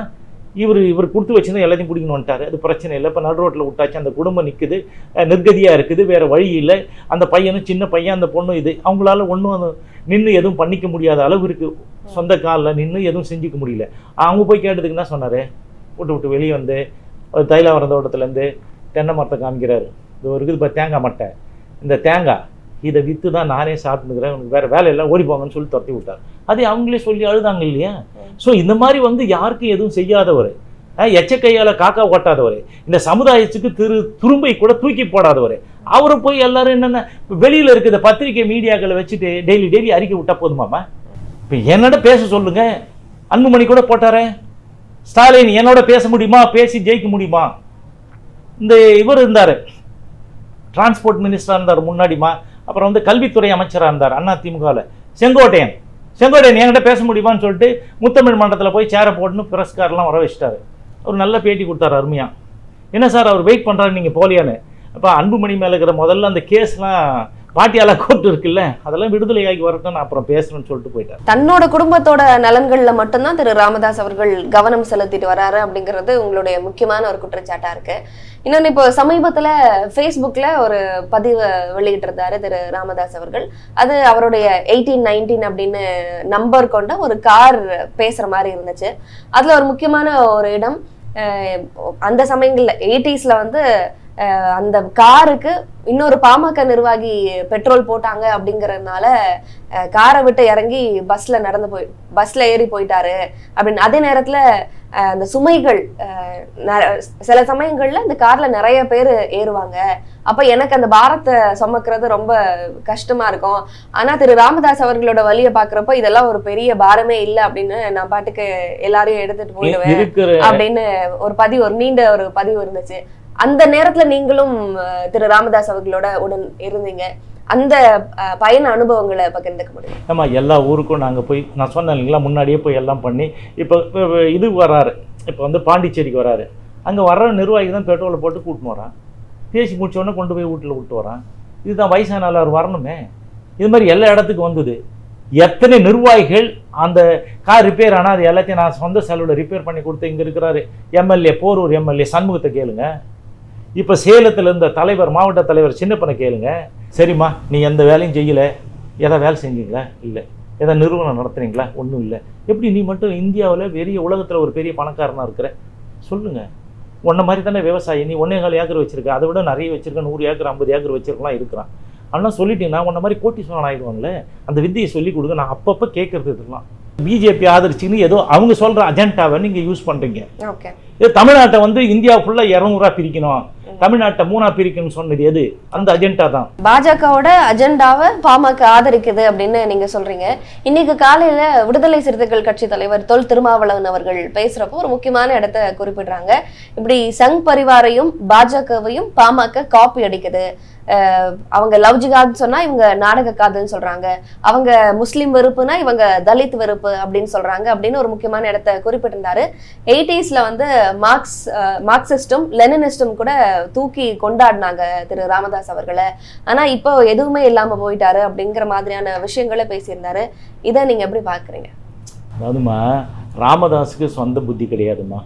[SPEAKER 2] இவர் இவர் கொடுத்து வச்சிருந்தா எல்லாத்தையும் பிடிக்கணும் வந்துட்டாரு அது பிரச்சனை இல்லை இப்போ நடு ரோட்டில் விட்டாச்சு அந்த குடும்பம் நிற்குது நிர்கதியாக இருக்குது வேறு வழி இல்லை அந்த பையனும் சின்ன பையன் அந்த பொண்ணும் இது அவங்களால ஒன்றும் நின்று எதுவும் பண்ணிக்க முடியாத அளவு இருக்குது சொந்த காலில் நின்று எதுவும் செஞ்சுக்க முடியல அவங்க போய் கேட்டதுக்கு என்ன சொன்னார் விட்டு விட்டு வெளியே வந்து ஒரு தைலாவரம் தோட்டத்துலேருந்து தென்னை மரத்தை காமிக்கிறாரு இது இருக்குது இப்போ தேங்காய் மட்டை இந்த தேங்காய் இதை விற்று தான் நானே சாப்பிட்டுக்கிறேன் உனக்கு வேறு வேலை இல்லை ஓடி போங்கன்னு சொல்லி துரத்தி விட்டார் அது அவங்களே சொல்லி அழுதாங்க இல்லையா ஸோ இந்த மாதிரி வந்து யாருக்கும் எதுவும் செய்யாதவர் அஹ், எச்ச கையால் காக்கா ஓட்டாதவர் இந்த சமுதாயத்துக்கு திரு துரும்பை கூட தூக்கி போடாதவர் அவரை போய் எல்லாரும் என்னென்ன வெளியில் இருக்கிற பத்திரிக்கை மீடியாக்களை வச்சுட்டு டெய்லி டெய்லி அறிக்கை விட்டா போதுமாமா இப்போ என்னோட பேச சொல்லுங்க அன்புமணி கூட போட்டாரே ஸ்டாலின் என்னோட பேச முடியுமா பேசி ஜெயிக்க முடியுமா இந்த இவர் இருந்தார் டிரான்ஸ்போர்ட் மினிஸ்டராக இருந்தார் முன்னாடிமா அப்புறம் வந்து கல்வித்துறை அமைச்சராக இருந்தார் அண்ணா திமுகவில் செங்கோட்டையன் செங்கோட்டையன் என்கிட்ட பேச முடியுமான்னு சொல்லிட்டு முத்தமிழ் மன்றத்தில் போய் சேரை போட்டுன்னு புரஸ்கார்லாம் வர வச்சிட்டாரு அவர் நல்ல பேட்டி கொடுத்தாரு அருமையா என்ன சார் அவர் வெயிட் பண்ணுறாரு நீங்கள் போலியான்னு அப்போ அன்புமணி மேலே இருக்கிற முதல்ல அந்த கேஸ்லாம் பாட்டியாலா கோர்ட் இருக்குல்ல அதெல்லாம் விடுதலையாகி வரட்டும் நான் அப்புறம் பேசுறேன்னு சொல்லிட்டு போயிட்டார்
[SPEAKER 1] தன்னோட குடும்பத்தோட நலன்கள்ல மட்டும்தான் திரு ராமதாஸ் அவர்கள் கவனம் செலுத்திட்டு வராரு அப்படிங்கிறது உங்களுடைய முக்கியமான ஒரு குற்றச்சாட்டா இருக்கு இன்னொன்னு இப்போ சமீபத்துல ஃபேஸ்புக்ல ஒரு பதிவு வெளியிட்டிருந்தாரு திரு ராமதாஸ் அவர்கள் அது அவருடைய எயிட்டீன் நைன்டீன் அப்படின்னு நம்பர் கொண்ட ஒரு கார் பேசுற மாதிரி இருந்துச்சு அதுல ஒரு முக்கியமான ஒரு இடம் அஹ், அந்த சமயங்கள்ல எயிட்டிஸ்ல வந்து அஹ், அந்த காருக்கு இன்னொரு பாமக நிர்வாகி பெட்ரோல் போட்டாங்க அப்படிங்கறதுனால அஹ், காரை விட்டு இறங்கி பஸ்ல நடந்து போய் பஸ்ல ஏறி போயிட்டாரு அப்படின்னு அதே நேரத்துல அஹ், அந்த சுமைகள் அஹ், ந- சில சமயங்கள்ல இந்த கார்ல நிறைய பேர் ஏறுவாங்க அப்ப எனக்கு அந்த பாரத்தை சுமக்கிறது ரொம்ப கஷ்டமா இருக்கும் ஆனா திரு ராமதாஸ் அவர்களோட வழியை பாக்குறப்ப இதெல்லாம் ஒரு பெரிய பாரமே இல்லை அப்படின்னு நான் பாட்டுக்கு எல்லாரையும் எடுத்துட்டு போயிடுவேன்
[SPEAKER 2] இருக்கிற
[SPEAKER 1] அப்படின்னு ஒரு பதிவு ஒரு நீண்ட ஒரு பதிவு இருந்துச்சு அந்த நேரத்துல நீங்களும் அஹ், திரு ராமதாஸ் அவர்களோட உடன் இருந்தீங்க அந்த அஹ், பயண அனுபவங்களை பகிர்ந்துக்க முடியும்
[SPEAKER 2] ஆமா எல்லா ஊருக்கும் நாங்கள் போய் நான் சொன்னேன் இல்லைங்களா முன்னாடியே போய் எல்லாம் பண்ணி இப்போ இப்போ இது வராரு இப்போ வந்து பாண்டிச்சேரிக்கு வராரு அங்கே வர்ற நிர்வாகி தான் பெட்ரோலை போட்டு கூட்டின்னு வரான் பேசி முடிச்ச உடனே கொண்டு போய் வீட்டில் விட்டு வரான் இதுதான் வயசான அவர் வரணுமே இது மாதிரி எல்லா இடத்துக்கும் வந்தது எத்தனை நிர்வாகிகள் அந்த கார் ரிப்பேர் ஆனால் அது எல்லாத்தையும் நான் சொந்த செலவில் ரிப்பேர் பண்ணி கொடுத்து இங்கே இருக்கிறாரு எம்எல்ஏ போரூர் எம்எல்ஏ சண்முகத்தை கேளுங்க இப்போ சேலத்தில் இருந்த தலைவர் மாவட்ட தலைவர் சின்னப்பனை கேளுங்க சரிம்மா நீ எந்த வேலையும் செய்யலை எதை வேலை செஞ்சீங்களா இல்லை எதை நிறுவனம் நடத்துறீங்களா ஒன்றும் இல்லை எப்படி நீ மட்டும் இந்தியாவில் பெரிய உலகத்தில் ஒரு பெரிய பணக்காரனாக இருக்கிற சொல்லுங்க உன்ன மாதிரி தானே விவசாயி நீ ஒன்னே கால் ஏக்கர் வச்சிருக்க அதை விட நிறைய வச்சிருக்க நூறு ஏக்கர் ஐம்பது ஏக்கர் வச்சிருக்கலாம் இருக்கிறான் ஆனால் சொல்லிட்டீங்கன்னா உன்ன மாதிரி கோட்டீஸ்வரன் ஆயிடுவாங்களே அந்த வித்தியை சொல்லி கொடுங்க நான் அப்பப்போ கேட்கறது இதெல்லாம் பிஜேபி ஆதரிச்சுன்னு ஏதோ அவங்க சொல்கிற அஜெண்டாவை நீங்கள் யூஸ் பண்ணுறீங்க
[SPEAKER 1] ஓகே
[SPEAKER 2] இது தமிழ்நாட்டை வந்து இந்தியா ஃபுல்லாக இரநூறா பிரிக்கணும் தமிழ்நாட்டை மூணா பிரிக்கணும்னு சொன்னது எது அந்த அஜெண்டா தான்
[SPEAKER 1] பாஜகவோட அஜெண்டாவை பாமக ஆதரிக்குது அப்படின்னு நீங்க சொல்றீங்க இன்னைக்கு காலையில விடுதலை சிறுத்தைகள் கட்சி தலைவர் தொல் திருமாவளவன் அவர்கள் பேசுறப்போ ஒரு முக்கியமான இடத்த குறிப்பிடுறாங்க இப்படி சங் பரிவாரையும் பாஜகவையும் பாமக காப்பி அடிக்குது அஹ் அவங்க லவ் ஜிகாத் சொன்னா இவங்க நாடக காதல்னு சொல்றாங்க அவங்க முஸ்லிம் வெறுப்புனா இவங்க தலித் வெறுப்பு அப்படின்னு சொல்றாங்க அப்படின்னு ஒரு முக்கியமான இடத்த குறிப்பிட்டிருந்தாரு எயிட்டிஸ்ல வந்து மார்க்ஸ் அஹ், மார்க்சிஸ்டும் லெனினிஸ்டும் கூட தூக்கி கொண்டாடினாங்க திரு ராமதாஸ் அவர்களை ஆனா இப்போ எதுவுமே இல்லாம போயிட்டாரு அப்படிங்கிற மாதிரியான விஷயங்களை பேசியிருந்தாரு இதை நீங்க எப்படி பாக்குறீங்க
[SPEAKER 2] அதாவதுமா ராமதாஸுக்கு சொந்த புத்தி கிடையாதும்மா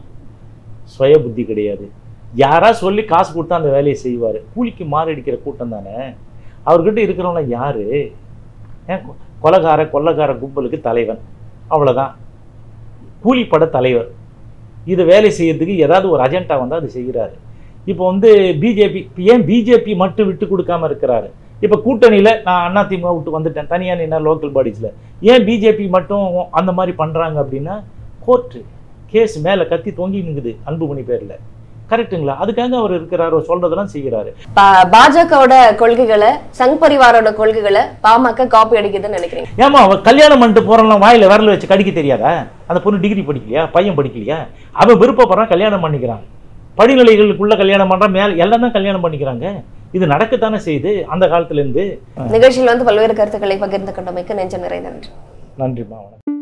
[SPEAKER 2] சுய புத்தி கிடையாது யாரா சொல்லி காசு கொடுத்தா அந்த வேலையை செய்வார் கூலிக்கு மாரடிக்கிற கூட்டம் தானே அவர்கிட்ட இருக்கிறவங்க யாரு ஏன் கொ- கொலைகார கொள்ளக்கார கும்பலுக்கு தலைவன் அவ்வளவுதான் கூலிப்பட தலைவர் இது வேலை செய்யறதுக்கு ஏதாவது ஒரு அஜெண்டா வந்தால் அது செய்கிறாரு இப்போ வந்து பிஜேபி ஏன் பிஜேபி மட்டும் விட்டு கொடுக்காம இருக்கிறாரு இப்போ கூட்டணியில் நான் அதிமுக விட்டு வந்துட்டேன் தனியாக நின்னா லோக்கல் பாடிஸில் ஏன் பிஜேபி மட்டும் அந்த மாதிரி பண்ணுறாங்க அப்படின்னா கோர்ட்டு கேஸ் மேலே கத்தி தொங்கி நிற்குது அன்புமணி பேரில் கரெக்ட்டுங்களா அதுக்காக அவர் இருக்கிறாரு சொல்றதெல்லாம் செய்கிறாரு
[SPEAKER 1] பா- பாஜகவோட கொள்கைகளை சங் பரிவாரோட கொள்கைகளை பாமக காப்பி அடிக்குதுன்னு நினைக்கிறீங்க
[SPEAKER 2] ஏமா அவன் கல்யாணம் பண்ணிட்டு போறவன் வாயில விரல வச்சு கடிக்க தெரியாதா அந்த பொண்ணு டிகிரி படிக்கலையா பையன் படிக்கலையா அவன் விருப்பப்படுறான் கல்யாணம் பண்ணிக்கிறான் படிநிலைகளுக்குள்ள கல்யாணம் பண்றான் மேல எல்லாம் தான் கல்யாணம் பண்ணிக்கிறாங்க இது நடக்கத்தானே செய்யுது அந்த காலத்துல இருந்து
[SPEAKER 1] நிகழ்ச்சியில் வந்து பல்வேறு கருத்துக்களை பகிர்ந்து கொண்டமைக்கு நெஞ்சம் நிறைந்த நன்றி
[SPEAKER 2] நன்றிமா வணக்கம்